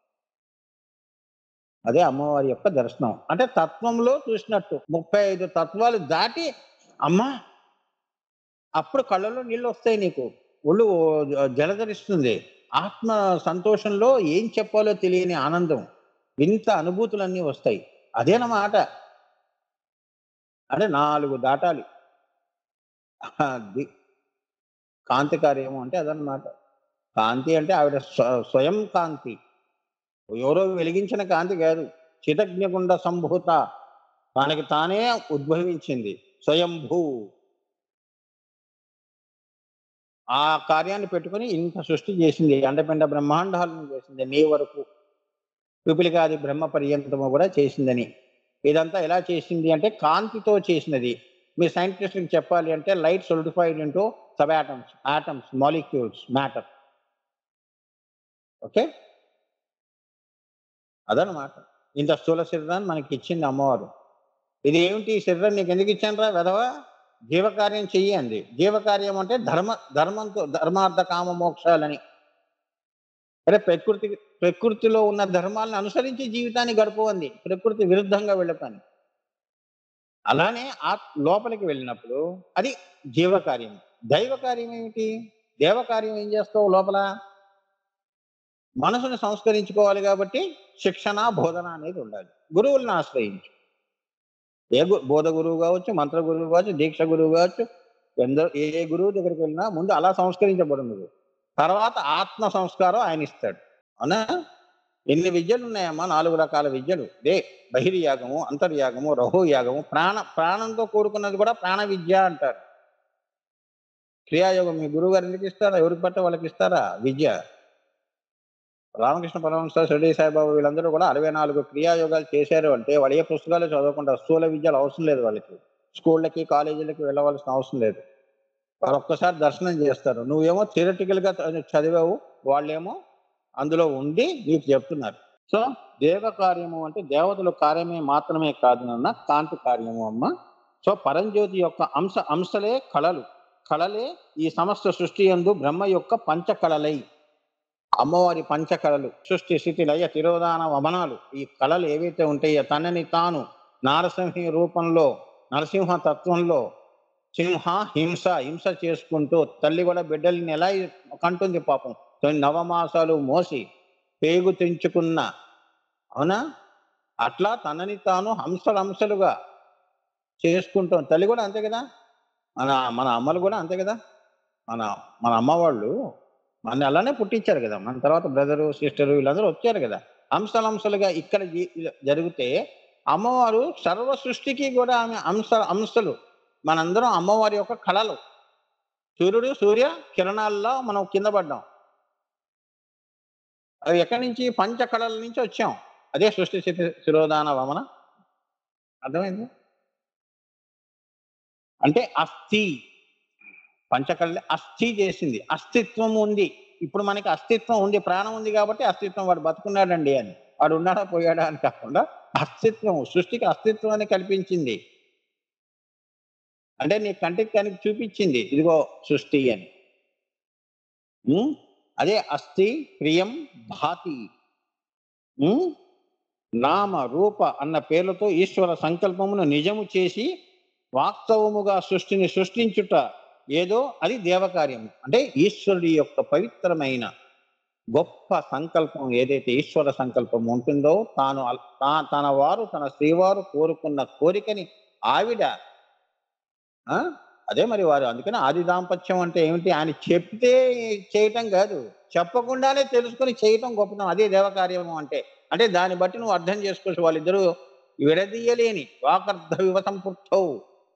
అదే అమ్మవారి యొక్క దర్శనం అంటే తత్వంలో చూసినట్టు ముప్పై ఐదు తత్వాలు దాటి అమ్మా అప్పుడు కళ్ళలో నీళ్ళు వస్తాయి నీకు ఒళ్ళు జలధరిస్తుంది ఆత్మ సంతోషంలో ఏం చెప్పాలో తెలియని ఆనందం వింత అనుభూతులన్నీ వస్తాయి అదేనమాట అంటే నాలుగు దాటాలి అది కాంతి కార్యము అంటే అదనమాట కాంతి అంటే ఆవిడ స్వ- స్వయం కాంతి ఎవరో వెలిగించిన కాంతి కాదు చితజ్ఞగుండ సంభూత తనకి తానే ఉద్భవించింది స్వయంభూ ఆ కార్యాన్ని పెట్టుకుని ఇంత సృష్టి చేసింది అండపిండ బ్రహ్మాండాలను చేసింది నీ వరకు పిపిలికాది బ్రహ్మ పర్యంతము కూడా చేసిందని ఇదంతా ఎలా చేసింది అంటే కాంతితో చేసినది మీ సైంటిస్ట్కి చెప్పాలి అంటే light solidified into sub atoms atoms molecules matter okay అదనమాట ఇంత స్థూల శరీరాన్ని మనకి ఇచ్చింది అమ్మవారు ఇది ఏమిటి ఈ శరీరం నీకు ఎందుకు ఇచ్చానరా వెధవా జీవకార్యం చెయ్యి అంది జీవకార్యం అంటే ధర్మ ధర్మంతో ధర్మార్థ కామ మోక్షాలని అరే ప్రకృతి ప్రకృతిలో ఉన్న ధర్మాలను అనుసరించి జీవితాన్ని గడుపు అంది ప్రకృతి విరుద్ధంగా వెళ్ళపని అలానే ఆ లోపలికి వెళ్ళినప్పుడు అది జీవకార్యం దైవ కార్యం ఏమిటి దేవకార్యం ఏం చేస్తావు లోపల మనసును సంస్కరించుకోవాలి కాబట్టి శిక్షణ బోధన అనేది ఉండాలి గురువులను ఆశ్రయించు ఏ గు బోధ గురువు కావచ్చు మంత్ర గురువు కావచ్చు దీక్ష గురువు కావచ్చు ఎందరో ఏ గురువు దగ్గరికి వెళ్ళినా ముందు అలా సంస్కరించబడు నువ్వు తర్వాత ఆత్మ సంస్కారం ఆయన ఇస్తాడు అవునా ఎన్ని విద్యలు ఉన్నాయమ్మా నాలుగు రకాల విద్యలు దే బహిర్యాగము అంతర్యాగము రహోయాగము ప్రాణ ప్రాణంతో కూడుకున్నది కూడా ప్రాణ విద్య అంటారు క్రియాయోగం మీ గురువు గారు ఎందుకు ఇస్తారా ఎవరికి పట్ట వాళ్ళకి ఇస్తారా విద్య రామకృష్ణ పరమహంస షిరిడి సాయిబాబా వీళ్ళందరూ కూడా అరవై నాలుగు క్రియాయోగాలు చేశారు అంటే వాళ్ళు ఏ పుస్తకాలు చదవకుండా స్థూల విద్యలు అవసరం లేదు వాళ్ళకి స్కూళ్ళకి కాలేజీలకి వెళ్ళవలసిన అవసరం లేదు వాళ్ళు ఒక్కసారి దర్శనం చేస్తారు నువ్వేమో థియరటికల్ గా చ- చదివావు వాళ్ళేమో అందులో ఉండి నీకు చెప్తున్నారు సో దేవ కార్యము అంటే దేవతల కార్యమే మాత్రమే కాదు నాన్న కాంతి కార్యము అమ్మ సో పరంజ్యోతి యొక్క అంశ అంశలే కళలు కళలే ఈ సమస్త సృష్టి యందు బ్రహ్మ యొక్క పంచ కళలై అమ్మవారి పంచకళలు సృష్టి స్థితి లయ తిరోధాన వమనాలు ఈ కళలు ఏవైతే ఉంటాయో తనని తాను నారసింహ రూపంలో నరసింహ తత్వంలో సింహ హింస హింస చేసుకుంటూ తల్లి కూడా బిడ్డల్ని ఎలా కంటుంది పాపం తొమ్మిది నవమాసాలు మోసి పేగు తెంచుకున్న అవునా అట్లా తనని తాను హంసలు హంసలుగా చేసుకుంటాం తల్లి కూడా అంతే కదా మన మన అమ్మలు కూడా అంతే కదా మన మన అమ్మ వాళ్ళు మన అలానే పుట్టించారు కదా మన తర్వాత బ్రదరు సిస్టరు వీళ్ళందరూ వచ్చారు కదా అంశాలు అంశాలుగా ఇక్కడ జీ- జరిగితే అమ్మవారు సర్వ సృష్టికి కూడా ఆమె అంశ అంశలు మనందరం అమ్మవారి యొక్క కళలు సూర్యుడు సూర్య కిరణాల్లో మనం కింద పడ్డాం అవి ఎక్కడి నుంచి పంచ కళల నుంచి వచ్చాం అదే సృష్టి స్థితి శిరోధాన వమన అర్థమైంది అంటే అస్థి పంచకళ్ళ అస్థి చేసింది అస్తిత్వం ఉంది ఇప్పుడు మనకి అస్తిత్వం ఉంది ప్రాణం ఉంది కాబట్టి అస్తిత్వం వాడు బతుకున్నాడండి అని వాడు ఉన్నాడా పోయాడా అని కాకుండా అస్తిత్వం సృష్టికి అస్తిత్వాన్ని కల్పించింది అంటే నీ కంటికి కనికి చూపించింది ఇదిగో సృష్టి అని ఉం? అదే అస్థి ప్రియం భాతి ఉం? నామ రూప అన్న పేర్లతో ఈశ్వర సంకల్పమును నిజము చేసి వాస్తవముగా సృష్టిని సృష్టించుట ఏదో అది దేవకార్యం అంటే ఈశ్వరుడి యొక్క పవిత్రమైన గొప్ప సంకల్పం ఏదైతే ఈశ్వర సంకల్పం ఉంటుందో తాను అల్- తా- తన వారు తన శ్రీవారు కోరుకున్న కోరికని ఆవిడ ఆ? అదే మరి వారు అందుకని ఆది దాంపత్యం అంటే ఏమిటి ఆయన చెప్తే చేయటం కాదు చెప్పకుండానే తెలుసుకొని చేయటం గొప్పతనం అదే దేవకార్యము అంటే అంటే దాన్ని బట్టి నువ్వు అర్థం చేసుకోవచ్చు వాళ్ళిద్దరూ విడదీయలేని వాకర్ధ వివ సంపృక్తవు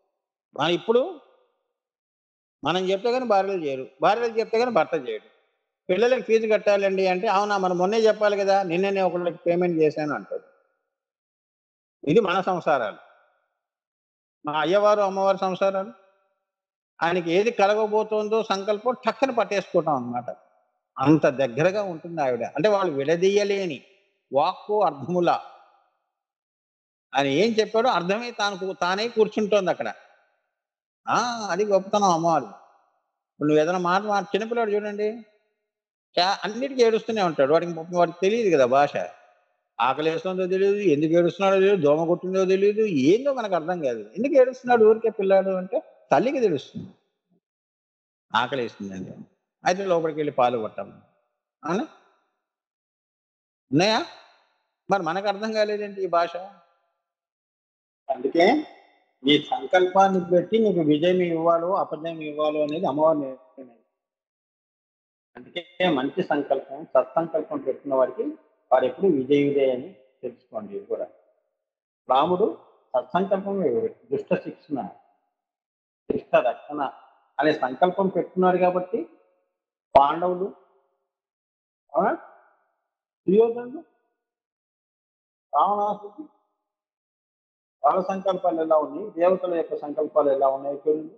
మన ఇప్పుడు మనం చెప్తే కానీ భార్యలు చేయరు భార్యలు చెప్తే కానీ భర్త చేయడు పిల్లలకి ఫీజు కట్టాలండి అంటే అవునా మరి మొన్నే చెప్పాలి కదా నిన్ననే ఒకళ్ళకి పేమెంట్ చేశాను అంటాడు ఇది మన సంసారాలు మా అయ్యవారు అమ్మవారి సంసారాలు ఆయనకి ఏది కలగబోతోందో సంకల్పం టక్కన పట్టేసుకోవటం అన్నమాట అంత దగ్గరగా ఉంటుంది ఆవిడ అంటే వాళ్ళు విడదీయలేని వాక్కు అర్థముల ఆయన ఏం చెప్పాడో అర్థమై తాను తానే కూర్చుంటోంది అక్కడ ఆ అది గొప్పతనం అమ్మవారు ఇప్పుడు నువ్వు ఏదైనా మాట మాట చిన్నపిల్లాడు చూడండి చా- అన్నిటికీ ఏడుస్తూనే ఉంటాడు వాడికి పాపం వాడికి తెలియదు కదా భాష ఆకలి వేస్తుందో తెలియదు ఎందుకు ఏడుస్తున్నాడో తెలియదు దోమ కొట్టిందో తెలియదు ఏందో మనకు అర్థం కాదు ఎందుకు ఏడుస్తున్నాడు ఊరికే పిల్లాడు అంటే తల్లికి తెలుస్తుంది ఆకలి వేస్తుందండి అయితే లోపలికి వెళ్ళి పాలు కొట్టాము అవునా ఉన్నాయా మరి మనకు అర్థం కాలేదేంటి ఈ భాష అందుకే నీ సంకల్పాన్ని బట్టి నీకు విజయం ఇవ్వాలో అపజయం ఇవ్వాలో అనేది అమ్మవారు నిర్ణయం అందుకే మంచి సంకల్పం సత్సంకల్పం పెట్టిన వారికి వారు ఎప్పుడు విజయుడే అని తెలుసుకోండి ఇది కూడా రాముడు సత్సంకల్పం దుష్ట శిక్షణ దుష్ట రక్షణ అనే సంకల్పం పెట్టుకున్నాడు కాబట్టి పాండవులు అవునా? దుర్యోధనుడు రావణాసుడు వాళ్ళ సంకల్పాలు ఎలా ఉన్నాయి దేవతల యొక్క సంకల్పాలు ఎలా ఉన్నాయి చూడండి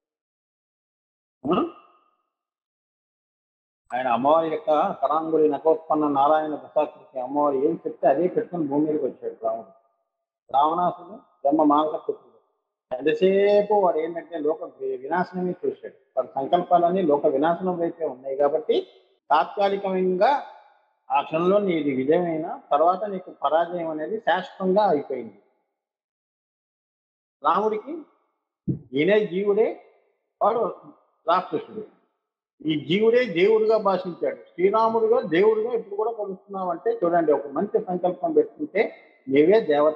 ఆ? ఆయన అమ్మవారి యొక్క కరాంగుడి నకోత్పన్న నారాయణ ప్రసాదకి అమ్మవారు ఏం చెప్తే అదే పెట్టుకుని భూమి మీదకి వచ్చాడు రావణుడు రావణాసుడు బ్రహ్మ మాంగపుత్రుడు ఎంతసేపు వాడు ఏంటంటే లోక వి- వినాశనమే చూశాడు వాడి సంకల్పాలన్నీ లోక వినాశనం వైపే ఉన్నాయి కాబట్టి తాత్కాలికంగా ఆ క్షణంలో నీది విజయమైన తర్వాత నీకు పరాజయం అనేది శాశ్వతంగా అయిపోయింది రాముడికి ఈయనే జీవుడే వాడు రాక్షసుడు ఈ జీవుడే దేవుడిగా భాషించాడు శ్రీరాముడుగా దేవుడిగా ఇప్పుడు కూడా కొలుస్తున్నావు అంటే చూడండి ఒక మంచి సంకల్పం పెట్టుకుంటే నీవే దేవత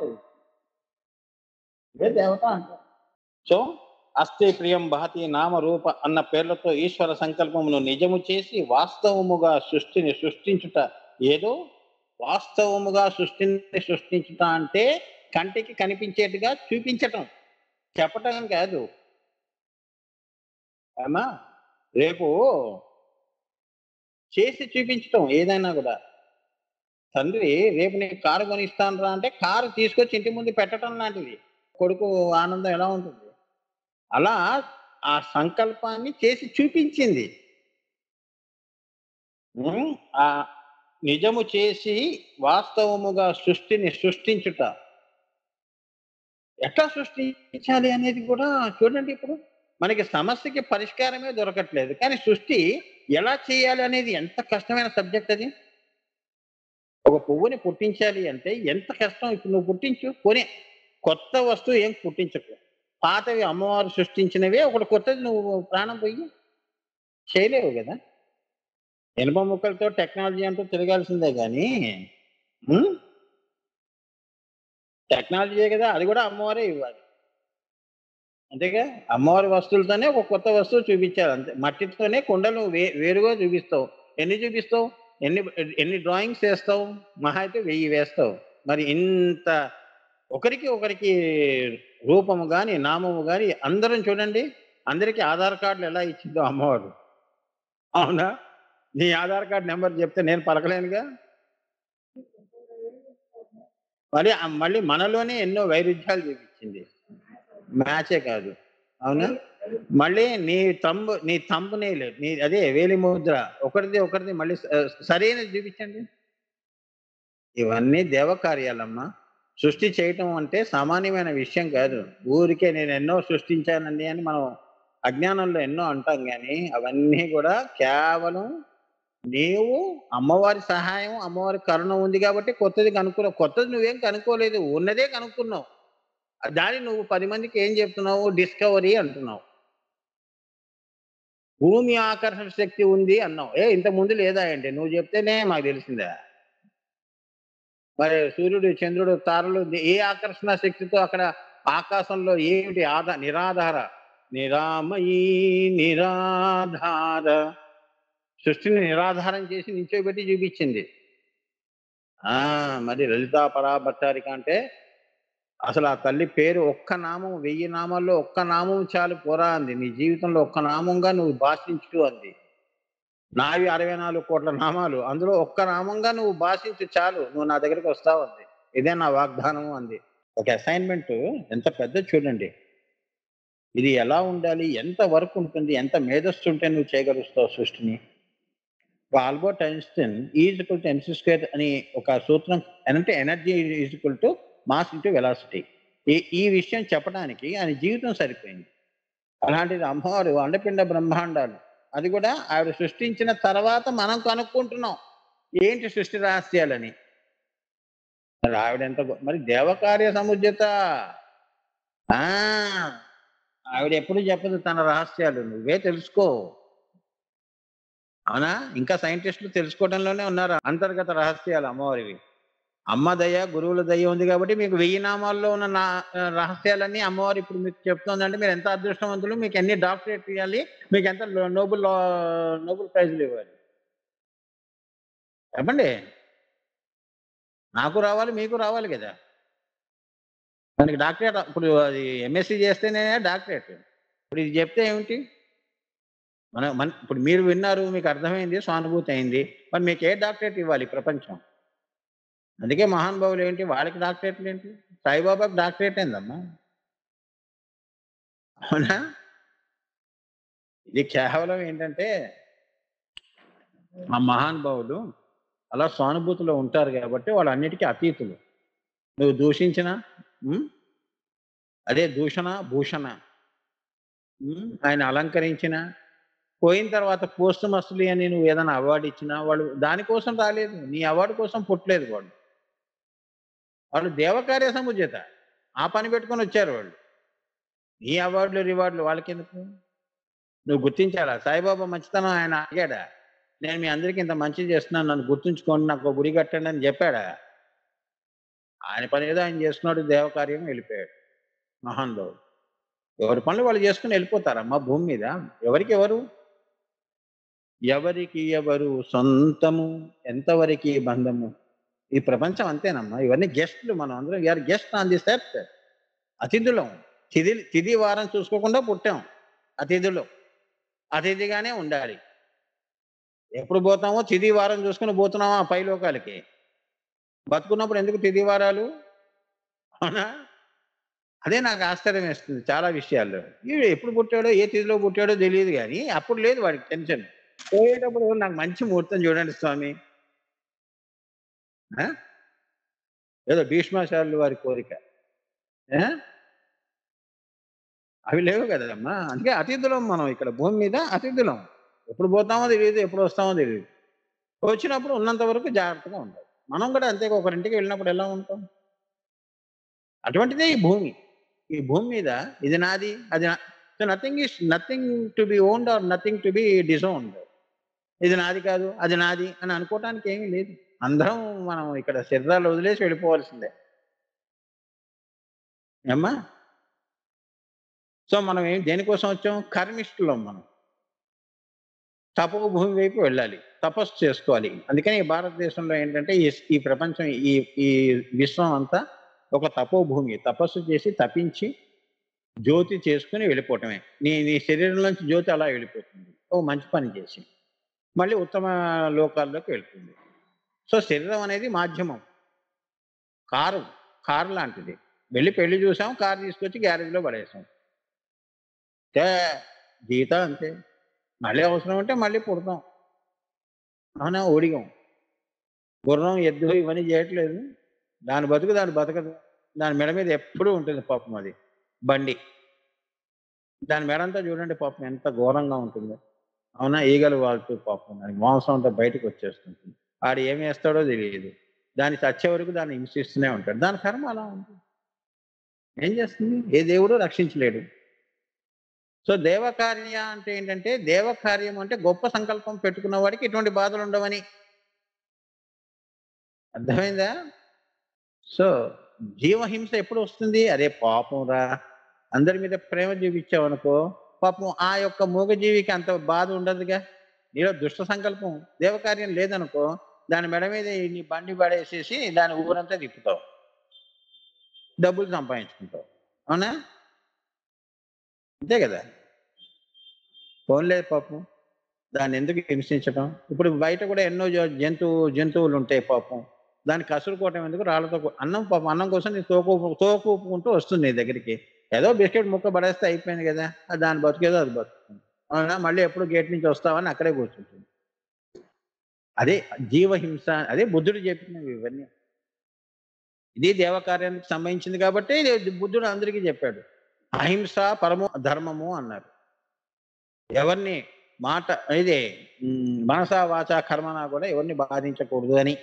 ఇవే దేవత అంటారు సో అస్థి ప్రియం బహతి నామ రూప అన్న పేర్లతో ఈశ్వర సంకల్పమును నిజము చేసి వాస్తవముగా సృష్టిని సృష్టించుట ఏదో వాస్తవముగా సృష్టిని సృష్టించుట అంటే కంటికి కనిపించేట్టుగా చూపించటం చెప్పటం కాదు అమ్మా రేపు చేసి చూపించటం ఏదైనా కూడా తండ్రి రేపు నీకు కారు కొనిస్తాను రా అంటే కారు తీసుకొచ్చి ఇంటి ముందు పెట్టడం లాంటిది కొడుకు ఆనందం ఎలా ఉంటుంది అలా ఆ సంకల్పాన్ని చేసి చూపించింది ఉమ్, ఆ నిజము చేసి వాస్తవముగా సృష్టిని సృష్టించుట ఎట్లా సృష్టించాలి అనేది కూడా చూడండి ఇప్పుడు మనకి సమస్యకి పరిష్కారమే దొరకట్లేదు కానీ సృష్టి ఎలా చేయాలి అనేది ఎంత కష్టమైన సబ్జెక్ట్ అది ఒక పువ్వుని పుట్టించాలి అంటే ఎంత కష్టం ఇప్పుడు నువ్వు పుట్టించు కొని కొత్త వస్తువు ఏం పుట్టించకు పాతవి అమ్మవారు సృష్టించినవే ఒకటి కొత్తది నువ్వు ప్రాణం పోయి చేయలేవు కదా ఇనుప ముక్కలతో టెక్నాలజీ అంటూ తిరగాల్సిందే కానీ ఉం? టెక్నాలజీయే కదా అది కూడా అమ్మవారే ఇవ్వాలి అంతేగా అమ్మవారి వస్తువులతోనే ఒక కొత్త వస్తువు చూపించాలి అంతే మట్టితోనే కుండలు వే వేరుగా చూపిస్తావు ఎన్ని చూపిస్తావు ఎన్ని ఎన్ని డ్రాయింగ్స్ వేస్తావు మహా అయితే వెయ్యి వేస్తావు మరి ఇంత ఒకరికి ఒకరికి రూపము కానీ నామము కానీ అందరం చూడండి అందరికీ ఆధార్ కార్డులు ఎలా ఇచ్చిందో అమ్మవారు అవునా నీ ఆధార్ కార్డు నెంబర్ చెప్తే నేను పలకలేనుగా మరి ఆ- మళ్ళీ మనలోనే ఎన్నో వైరుధ్యాలు చూపించింది మ్యాచే కాదు అవునా మళ్ళీ నీ తంబు నీ తంబునేలు నీ అదే వేలి ముద్ర ఒకరిది ఒకరిది మళ్ళీ స- సరైనది చూపించండి ఇవన్నీ దేవకార్యాలమ్మా సృష్టి చేయటం అంటే సామాన్యమైన విషయం కాదు ఊరికే నేను ఎన్నో సృష్టించానండి అని మనం అజ్ఞానంలో ఎన్నో అంటాం కానీ అవన్నీ కూడా కేవలం నీవు అమ్మవారి సహాయం అమ్మవారి కరుణ ఉంది కాబట్టి కొత్తది కనుక్కున్నావు కొత్తది నువ్వేం కనుక్కోలేదు ఉన్నదే కనుక్కున్నావు దాన్ని నువ్వు పది మందికి ఏం చెప్తున్నావు డిస్కవరీ అంటున్నావు భూమి ఆకర్షణ శక్తి ఉంది అన్నావు ఏ ఇంత ముందు లేదా అంటే నువ్వు చెప్తేనే మాకు తెలిసిందా మరి సూర్యుడు చంద్రుడు తారలు ఏ ఆకర్షణ శక్తితో అక్కడ ఆకాశంలో ఏమిటి ఆధా నిరాధార నిరామయీ నిరాధార సృష్టిని నిరాధారం చేసి నిల్చోబెట్టి చూపించింది ఆ మరి లలితా పరాభట్టారిక అంటే అసలు ఆ తల్లి పేరు ఒక్క నామం వెయ్యి నామాల్లో ఒక్క నామం చాలు పోరా అంది నీ జీవితంలో ఒక్క నామంగా నువ్వు భాషించు అంది నావి అరవై నాలుగు కోట్ల నామాలు అందులో ఒక్క నామంగా నువ్వు భాషించి చాలు నువ్వు నా దగ్గరికి వస్తావు అంది ఇదే నా వాగ్దానం అంది ఒక అసైన్మెంట్ ఎంత పెద్ద చూడండి ఇది ఎలా ఉండాలి ఎంత వరకు ఉంటుంది ఎంత మేధస్సు ఉంటే నువ్వు చేయగలుగుతావు సృష్టిని Albert Einstein equal to MC square అని ఒక సూత్రం అంటే energy equal to mass into velocity ఈ ఈ విషయం చెప్పడానికి ఆయన జీవితం సరిపోయింది అలాంటిది అమ్మవారు అండపిండ బ్రహ్మాండాలు అది కూడా ఆవిడ సృష్టించిన తర్వాత మనం కనుక్కుంటున్నాం ఏంటి సృష్టి రహస్యాలని మరి ఆవిడ ఎంత గొ- మరి దేవకార్య సముద్యత ఆ ఆవిడ ఎప్పుడు చెప్పదు తన రహస్యాలు నువ్వే తెలుసుకో అవునా ఇంకా సైంటిస్టులు తెలుసుకోవడంలోనే ఉన్నారు అంతర్గత రహస్యాలు అమ్మవారివి అమ్మ దయ గురువుల దయ ఉంది కాబట్టి మీకు వెయ్యి నామాల్లో ఉన్న నా రహస్యాలన్నీ అమ్మవారు ఇప్పుడు మీకు చెప్తోందంటే మీరు ఎంత అదృష్టవంతులు మీకు ఎన్ని డాక్టరేట్ ఇవ్వాలి మీకు ఎంత లో- నోబెల్ లా- నోబెల్ ప్రైజులు ఇవ్వాలి చెప్పండి నాకు రావాలి మీకు రావాలి కదా మనకి డాక్టరేట్ ఇప్పుడు అది ఎంఎస్సి చేస్తేనే డాక్టరేట్ ఇప్పుడు ఇది చెప్తే ఏమిటి మన మన ఇప్పుడు మీరు విన్నారు మీకు అర్థమైంది సానుభూతి అయింది మరి మీకు ఏ డాక్టరేట్ ఇవ్వాలి ఈ ప్రపంచం అందుకే మహానుభావులు ఏంటి వాళ్ళకి డాక్టరేట్లు ఏంటి సాయిబాబాకి డాక్టరేట్ ఏందమ్మా అవునా ఇది కేవలం ఏంటంటే ఆ మహానుభావులు అలా సానుభూతిలో ఉంటారు కాబట్టి వాళ్ళు అన్నిటికీ అతీతులు నువ్వు దూషించిన ఉమ్, అదే దూషణ భూషణ ఉమ్, ఆయన అలంకరించిన పోయిన తర్వాత పోస్ట్ మస్తులు అని నువ్వు ఏదైనా అవార్డు ఇచ్చినా వాళ్ళు దానికోసం రాలేదు నీ అవార్డు కోసం పుట్టలేదు వాళ్ళు వాళ్ళు దేవకార్య సముజ్యత ఆ పని పెట్టుకొని వచ్చారు వాళ్ళు నీ అవార్డులు రివార్డులు వాళ్ళకి ఎందుకు నువ్వు గుర్తించాలా సాయిబాబా మంచితనం ఆయన అడిగాడా నేను మీ అందరికీ ఇంత మంచి చేస్తున్నాను నన్ను గుర్తుంచుకోండి నాకు ఒక గుడి కట్టండి అని చెప్పాడా ఆయన పని ఏదో ఆయన చేసుకున్నాడు దేవకార్యం వెళ్ళిపోయాడు మహానుభావుడు ఎవరి పనులు వాళ్ళు చేసుకుని వెళ్ళిపోతారమ్మా భూమి మీద ఎవరికి ఎవరు ఎవరికి ఎవరు సొంతము ఎంతవరకు బంధము ఈ ప్రపంచం అంతేనమ్మా ఇవన్నీ గెస్ట్లు మనం అందరం we are guest on the set అతిథులం తిది తిది వారం చూసుకోకుండా పుట్టాం అతిథులు అతిథిగానే ఉండాలి ఎప్పుడు పోతామో తిది వారం చూసుకుని పోతున్నామా పై లోకాలకి బతుకున్నప్పుడు ఎందుకు తిది వారాలు అవునా అదే నాకు ఆశ్చర్యం వేస్తుంది చాలా విషయాల్లో వీడు ఎప్పుడు పుట్టాడో ఏ తిథిలో పుట్టాడో తెలియదు కానీ అప్పుడు లేదు వాడికి టెన్షన్ పోయేటప్పుడు నాకు మంచి ముహూర్తం చూడండి స్వామి ఆ? ఏదో భీష్మాచార్యులు వారి కోరిక ఆ? అవి లేవు కదమ్మా అందుకే అతిథులం మనం ఇక్కడ భూమి మీద అతిథులం ఎప్పుడు పోతామో తెలియదు ఎప్పుడు వస్తామో తెలియదు వచ్చినప్పుడు ఉన్నంత వరకు జాగ్రత్తగా ఉండాలి మనం కూడా అంతే ఒకరింటికి వెళ్ళినప్పుడు ఎలా ఉంటాం అటువంటిదే ఈ భూమి ఈ భూమి మీద ఇది నాది అది so nothing is nothing to be owned or nothing to be disowned ఇది నాది కాదు అది నాది అని అనుకోవటానికి ఏమీ లేదు అందరం మనం ఇక్కడ శరీరాలు వదిలేసి వెళ్ళిపోవాల్సిందే ఏమ్మా సో మనం ఏం దేనికోసం వచ్చాం కర్మిష్ఠులం మనం తపో భూమి వైపు వెళ్ళాలి తపస్సు చేసుకోవాలి అందుకని ఈ భారతదేశంలో ఏంటంటే ఈ ఈ ప్రపంచం ఈ ఈ విశ్వం అంతా ఒక తపో భూమి తపస్సు చేసి తపించి జ్యోతి చేసుకుని వెళ్ళిపోవటమే నీ నీ శరీరంలోంచి జ్యోతి అలా వెళ్ళిపోతుంది ఓ మంచి పని చేసి మళ్ళీ ఉత్తమ లోకాల్లోకి వెళ్తుంది సో శరీరం అనేది మాధ్యమం కారు కారు లాంటిది వెళ్ళి పెళ్లి చూసాం కారు తీసుకొచ్చి గ్యారేజ్లో పడేసాం తే జీవితం అంతే మళ్ళీ అవసరం ఉంటే మళ్ళీ పుడతాం అవునా ఓడిగాం గుర్రం ఎద్దు ఇవన్నీ చేయట్లేదు దాని బతుకు దాని బతకదు దాని మెడ మీద ఎప్పుడూ ఉంటుంది పాపం అది బండి దాని మెడంతా చూడండి పాపం ఎంత ఘోరంగా ఉంటుందో అవునా ఈగలు వాళ్తూ పాపం దానికి మాంసం అంతా బయటకు వచ్చేస్తుంది ఆడు ఏం వేస్తాడో తెలియదు దాని చచ్చే వరకు దాన్ని హింసిస్తూనే ఉంటాడు దాని కర్మ అలా ఉంటుంది ఏం చేస్తుంది ఏ దేవుడు రక్షించలేడు సో దేవకార్య అంటే ఏంటంటే దేవకార్యం అంటే గొప్ప సంకల్పం పెట్టుకున్న వాడికి ఇటువంటి బాధలు ఉండవని అర్థమైందా సో జీవహింస ఎప్పుడు వస్తుంది అరే పాపం రా అందరి మీద ప్రేమ చూపించావనుకో పాపం ఆ యొక్క మూగజీవికి అంత బాధ ఉండదుగా నీలో దుష్ట సంకల్పం దేవకార్యం లేదనుకో దాని మెడ మీద నీ బండి పడేసేసి దాని ఊరంతా తిప్పుతావు డబ్బులు సంపాదించుకుంటావు అవునా అంతే కదా ఫోన్ లేదు పాపం దాన్ని ఎందుకు హింసించడం ఇప్పుడు బయట కూడా ఎన్నో జ- జంతువు జంతువులు ఉంటాయి పాపం దాన్ని కసురుకోవటం ఎందుకు రాళ్ళతో కొ- అన్నం పాపం అన్నం కోసం నీ తోకు తోకు ఊపుకుంటూ వస్తుంది నీ దగ్గరికి ఏదో బిస్కెట్ ముక్క పడేస్తే అయిపోయింది కదా అది దాని బతుకేదో అది బతుకుతుంది అవునా మళ్ళీ ఎప్పుడు గేట్ నుంచి వస్తావని అక్కడే కూర్చుంటుంది అదే జీవహింస అదే బుద్ధుడు చెప్పినవి ఇవన్నీ ఇది దేవకార్యానికి సంబంధించింది కాబట్టి ఇది బుద్ధుడు అందరికీ చెప్పాడు అహింస పరమో ధర్మము అన్నారు ఎవరిని మాట ఇదే ఉమ్, మనస వాచ కర్మన కూడా ఎవరిని బాధించకూడదు అని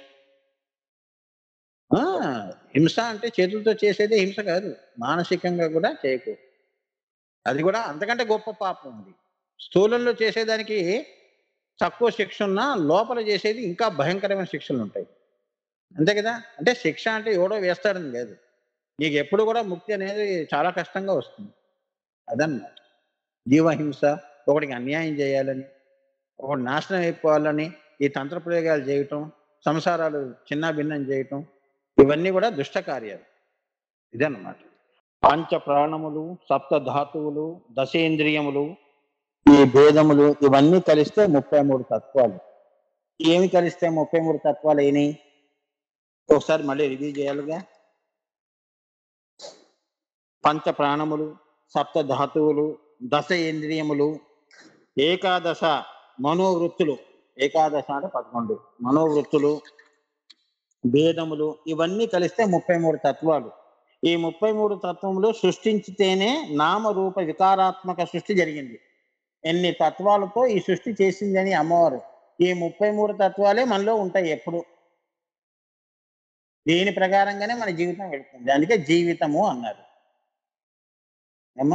ఆ, హింస అంటే చేతులతో చేసేదే హింస కాదు మానసికంగా కూడా చేయకూడదు అది కూడా అంతకంటే గొప్ప పాపం ఉంది స్థూలంలో చేసేదానికి తక్కువ శిక్ష ఉన్నా లోపల చేసేది ఇంకా భయంకరమైన శిక్షలు ఉంటాయి అంతే కదా అంటే శిక్ష అంటే ఎవడో వేస్తాడని లేదు నీకు ఎప్పుడు కూడా ముక్తి అనేది చాలా కష్టంగా వస్తుంది అదన్నమాట జీవహింస ఒకటికి అన్యాయం చేయాలని ఒకటి నాశనం అయిపోవాలని ఈ తంత్ర ప్రయోగాలు చేయటం సంసారాలు చిన్న భిన్నం చేయటం ఇవన్నీ కూడా దుష్ట కార్యాలు ఇదన్నమాట పంచ ప్రాణములు సప్త ధాతువులు దశేంద్రియములు ఈ భేదములు ఇవన్నీ కలిస్తే ముప్పై మూడు తత్వాలు ఏమి కలిస్తే ముప్పై మూడు తత్వాలు అయినాయి ఒకసారి మళ్ళీ రివ్యూ చేయాలిగా పంచ ప్రాణములు సప్త ధాతువులు దశ ఇంద్రియములు ఏకాదశ మనోవృత్తులు ఏకాదశ అంటే పదకొండు మనోవృత్తులు భేదములు ఇవన్నీ కలిస్తే ముప్పై మూడు తత్వాలు ఈ ముప్పై మూడు తత్వములు సృష్టించితేనే నామరూప వికారాత్మక సృష్టి జరిగింది ఎన్ని తత్వాలతో ఈ సృష్టి చేసిందని అమ్మవారు ఈ ముప్పై మూడు తత్వాలే మనలో ఉంటాయి ఎప్పుడు దీని ప్రకారంగానే మన జీవితం వెళుతుంది అందుకే జీవితము అన్నారు ఏమ్మా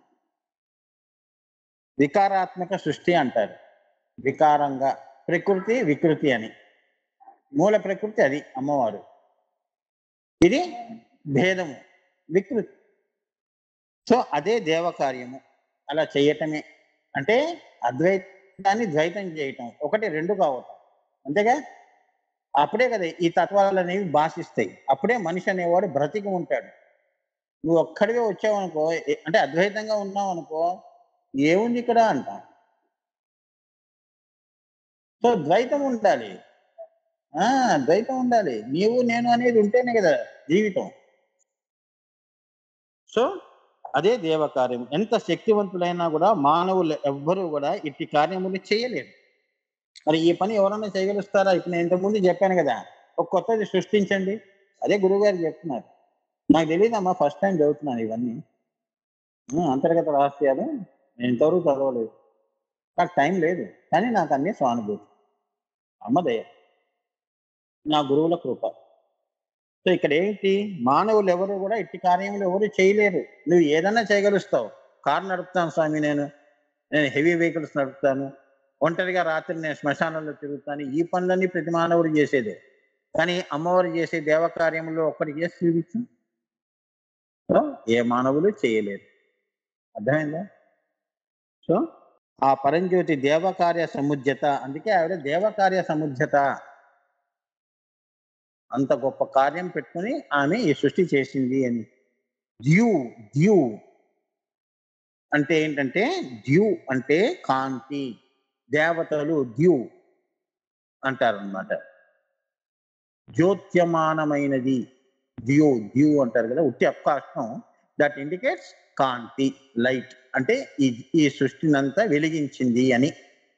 వికారాత్మక సృష్టి అంటారు వికారంగా ప్రకృతి వికృతి అని మూల ప్రకృతి అది అమ్మవారు ఇది భేదము వికృతి సో అదే దేవకార్యము అలా చేయటమే అంటే అద్వైతాన్ని ద్వైతం చేయటం ఒకటి రెండు కావటం అంతేగా అప్పుడే కదా ఈ తత్వాలు అనేవి భాషిస్తాయి అప్పుడే మనిషి అనేవాడు బ్రతికి ఉంటాడు నువ్వు ఒక్కడివే వచ్చావు అనుకో ఏ- అంటే అద్వైతంగా ఉన్నావు అనుకో ఏముంది ఇక్కడ అంట సో ద్వైతం ఉండాలి ఆ ద్వైతం ఉండాలి నీవు నేను అనేది ఉంటేనే కదా జీవితం సో అదే దేవకార్యం ఎంత శక్తివంతులైనా కూడా మానవులు ఎవ్వరూ కూడా ఇట్టి కార్యములు చేయలేరు మరి ఈ పని ఎవరన్నా చేయగలుస్తారా ఇప్పుడు నేను ఇంతకుముందు చెప్పాను కదా ఒక కొత్తది సృష్టించండి అదే గురువుగారు చెప్తున్నారు నాకు తెలియదమ్మా ఫస్ట్ టైం చదువుతున్నాను ఇవన్నీ ఆ, అంతర్గత రహస్యాలు నేను ఇంతవరకు చదవలేదు నాకు టైం లేదు కానీ నాకు అన్ని స్వానుభూతి అమ్మదయ్య నా గురువుల కృప సో ఇక్కడ ఏంటి మానవులు ఎవరు కూడా ఇట్టి కార్యములు ఎవరు చేయలేరు నువ్వు ఏదన్నా చేయగలుస్తావు కారు నడుపుతాను స్వామి నేను నేను హెవీ వెహికల్స్ నడుపుతాను ఒంటరిగా రాత్రి నేను శ్మశానంలో తిరుగుతాను ఈ పనులన్నీ ప్రతి మానవుడు చేసేదే కానీ అమ్మవారు చేసే దేవకార్యంలో ఒక్కటి చేసి చూపించు సో ఏ మానవులు చేయలేరు అర్థమైందా సో ఆ పరంజ్యోతి దేవకార్య సముజ్యత అందుకే ఆవిడ దేవకార్య సముజ్యత అంత గొప్ప కార్యం పెట్టుకుని ఆమె ఈ సృష్టి చేసింది అని ద్యూ ద్యూ అంటే ఏంటంటే ద్యూ అంటే కాంతి దేవతలు ద్యూ అంటారు అనమాట జ్యోత్యమానమైనది ద్యూ ద్యూ అంటారు కదా ఉట్టి అప్కాష్టం దట్ ఇండికేట్స్ కాంతి లైట్ అంటే ఈ ఈ సృష్టినంతా వెలిగించింది అని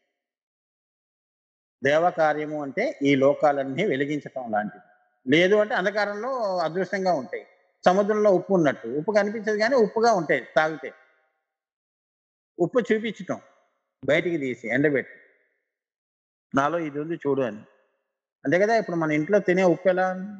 దేవకార్యము అంటే ఈ లోకాలన్నీ వెలిగించటం లాంటిది లేదు అంటే అంధకారంలో అదృష్టంగా ఉంటాయి సముద్రంలో ఉప్పు ఉన్నట్టు ఉప్పు కనిపించదు కానీ ఉప్పుగా ఉంటాయి తాగితే ఉప్పు చూపించటం బయటికి తీసి ఎండబెట్టి నాలో ఇది ఉంది చూడు అని అంతే కదా ఇప్పుడు మన ఇంట్లో తినే ఉప్పు ఎలా ఉంది?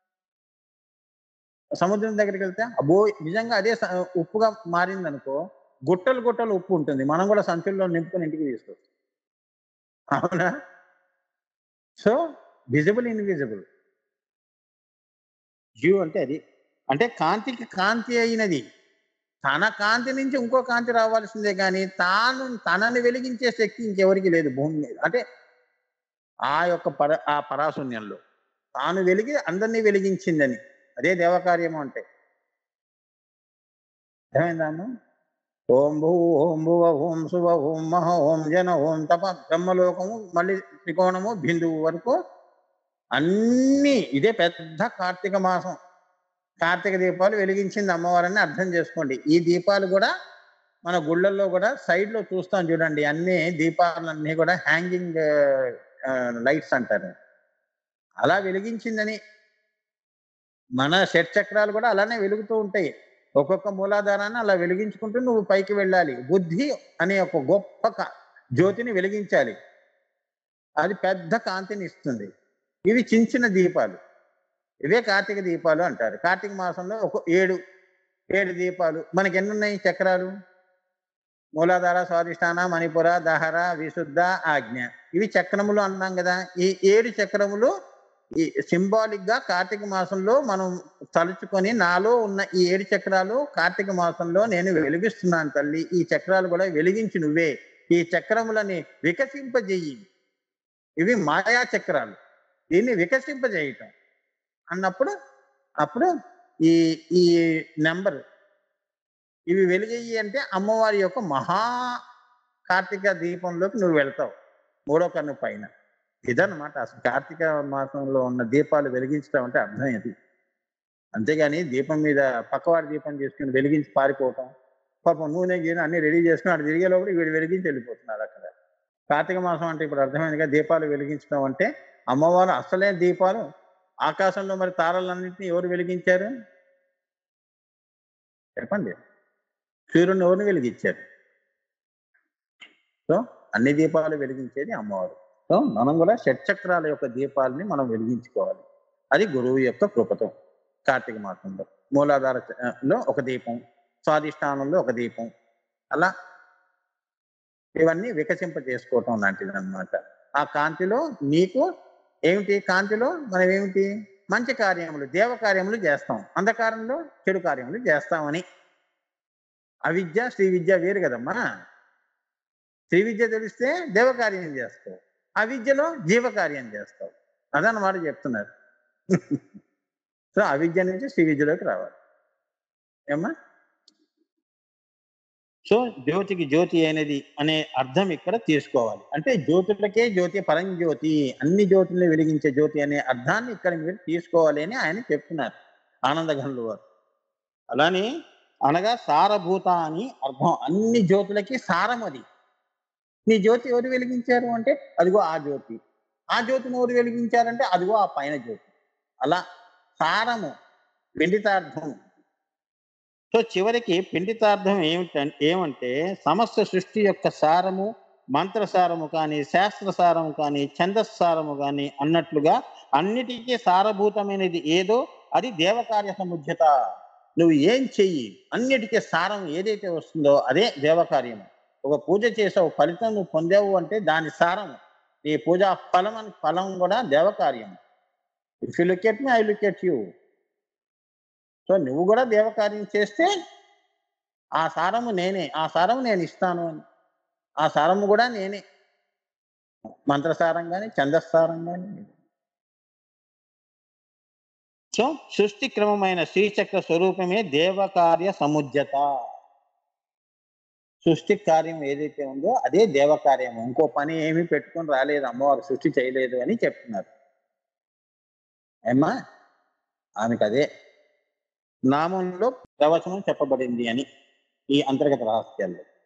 సముద్రం దగ్గరికి వెళ్తే అబ్బో నిజంగా అదే స- ఉప్పుగా మారింది అనుకో గుట్టలు గుట్టలు ఉప్పు ఉంటుంది మనం కూడా సంచుల్లో నింపుకొని ఇంటికి తీసుకొస్తాం అవునా సో విజిబుల్ ఇన్విజిబుల్ జ్యూ అంటే అది అంటే కాంతికి కాంతి అయినది తన కాంతి నుంచి ఇంకో కాంతి రావాల్సిందే కానీ తాను తనని వెలిగించే శక్తి ఇంకెవరికి లేదు భూమి మీద అంటే ఆ యొక్క పర ఆ పరాశూన్యంలో తాను వెలిగి అందరినీ వెలిగించిందని అదే దేవకార్యము అంటే ఏమైందాము ఓం భూ ఓం భువ ఓం శుభ ఓం మహ ఓం జన ఓం తప బ్రహ్మలోకము మళ్ళీ త్రికోణము బిందువు వరకు అన్నీ ఇదే పెద్ద కార్తీక మాసం కార్తీక దీపాలు వెలిగించింది అమ్మవారని అర్థం చేసుకోండి ఈ దీపాలు కూడా మన గుళ్ళల్లో కూడా side లో చూస్తాం చూడండి అన్ని దీపాలన్నీ కూడా హ్యాంగింగ్ లైట్స్ అంటారు అలా వెలిగించిందని మన షట్ చక్రాలు కూడా అలానే వెలుగుతూ ఉంటాయి ఒక్కొక్క మూలాధారాన్ని అలా వెలిగించుకుంటూ నువ్వు పైకి వెళ్ళాలి బుద్ధి అనే ఒక గొప్ప క- జ్యోతిని వెలిగించాలి అది పెద్ద కాంతిని ఇస్తుంది ఇవి చిన్న చిన్న దీపాలు ఇవే కార్తీక దీపాలు అంటారు కార్తీక మాసంలో ఒక ఏడు ఏడు దీపాలు మనకి ఎన్ని ఉన్నాయి చక్రాలు మూలాధార స్వాధిష్టాన మణిపుర దహర విశుద్ధ ఆజ్ఞ ఇవి చక్రములు అన్నాం కదా ఈ ఏడు చక్రములు ఈ సింబాలిక్ గా కార్తీక మాసంలో మనం తలుచుకొని నాలో ఉన్న ఈ ఏడు చక్రాలు కార్తీక మాసంలో నేను వెలిగిస్తున్నాను తల్లి ఈ చక్రాలు కూడా వెలిగించి నువ్వే ఈ చక్రములని వికసింపజెయ్యి ఇవి మాయా చక్రాలు దీన్ని వికసింపజేయటం అన్నప్పుడు అప్పుడు ఈ ఈ నెంబర్ ఇవి వెలిగయ్యి అంటే అమ్మవారి యొక్క మహా కార్తీక దీపంలోకి నువ్వు వెళ్తావు మూడో కన్ను పైన ఇదన్నమాట అసలు కార్తీక మాసంలో ఉన్న దీపాలు వెలిగించడం అంటే అర్థం ఇది అంతేగాని దీపం మీద పక్కవాడి దీపం చేసుకుని వెలిగించి పారిపోవటం పాపం నూనె గీనె అన్ని రెడీ చేసుకుని అక్కడ తిరిగే లోపల వీడు వెలిగించి వెళ్ళిపోతున్నారు అక్కడ కార్తీక మాసం అంటే ఇప్పుడు అర్థమైందిగా దీపాలు వెలిగించడం అంటే అమ్మవారు అసలే దీపాలు ఆకాశంలో మరి తారలన్నింటినీ ఎవరు వెలిగించారు చెప్పండి సూర్యుడిని ఎవరిని వెలిగించారు సో అన్ని దీపాలు వెలిగించేది అమ్మవారు సో మనం కూడా షట్చక్రాల యొక్క దీపాలని మనం వెలిగించుకోవాలి అది గురువు యొక్క కృపతో కార్తీక మాసంలో మూలాధార చ- లో ఒక దీపం స్వాధిష్టానంలో ఒక దీపం అలా ఇవన్నీ వికసింప చేసుకోవటం లాంటిది అనమాట ఆ కాంతిలో నీకు ఏమిటి కాంతిలో మనం ఏమిటి మంచి కార్యములు దేవ కార్యములు చేస్తాం అంధకారంలో చెడు కార్యములు చేస్తామని అవిద్య శ్రీ విద్య వేరు కదమ్మా శ్రీ విద్య తెలిస్తే దేవకార్యం చేస్తావు అవిద్యలో జీవకార్యం చేస్తావు అదన్నమాట చెప్తున్నారు సో అవిద్య నుంచి శ్రీ విద్యలోకి రావాలి ఏమ్మా సో జ్యోతికి జ్యోతి అనేది అనే అర్థం ఇక్కడ తీసుకోవాలి అంటే జ్యోతులకే జ్యోతి పరంజ్యోతి అన్ని జ్యోతుల్ని వెలిగించే జ్యోతి అనే అర్థాన్ని ఇక్కడ మీరు తీసుకోవాలి అని ఆయన చెప్తున్నారు ఆనందఘనులు వారు అలానే అనగా సారభూత అని అర్థం అన్ని జ్యోతులకి సారం అది నీ జ్యోతి ఎవరు వెలిగించారు అంటే అదిగో ఆ జ్యోతి ఆ జ్యోతిని ఎవరు వెలిగించారంటే అదిగో ఆ పైన జ్యోతి అలా సారము పిండితార్థం సో చివరికి పిండితార్థం ఏమిటంటే ఏమంటే సమస్త సృష్టి యొక్క సారము మంత్రసారము కానీ శాస్త్రసారము కానీ ఛందస్సారము కానీ అన్నట్లుగా అన్నిటికీ సారభూతమైనది ఏదో అది దేవకార్య సముద్యత నువ్వు ఏం చెయ్యి అన్నిటికీ సారం ఏదైతే వస్తుందో అదే దేవకార్యము ఒక పూజ చేసావు ఫలితం నువ్వు పొందావు అంటే దాని సారం నీ పూజా ఫలం అని ఫలం కూడా దేవకార్యం if you look at me I look at you so నువ్వు కూడా దేవకార్యం చేస్తే ఆ సారము నేనే ఆ సారము నేను ఇస్తాను అని ఆ సారము కూడా నేనే మంత్రసారం కానీ ఛందస్సారం కానీ సో సృష్టి క్రమమైన శ్రీచక్ర స్వరూపమే దేవకార్య సముద్యత సృష్టి కార్యం ఏదైతే ఉందో అదే దేవకార్యం ఇంకో పని ఏమీ పెట్టుకొని రాలేదు అమ్మవారు సృష్టి చేయలేదు అని చెప్తున్నారు ఏమ్మా ఆమెకు అదే నామంలో ప్రవచనం చెప్పబడింది అని ఈ అంతర్గత రహస్యాల్లో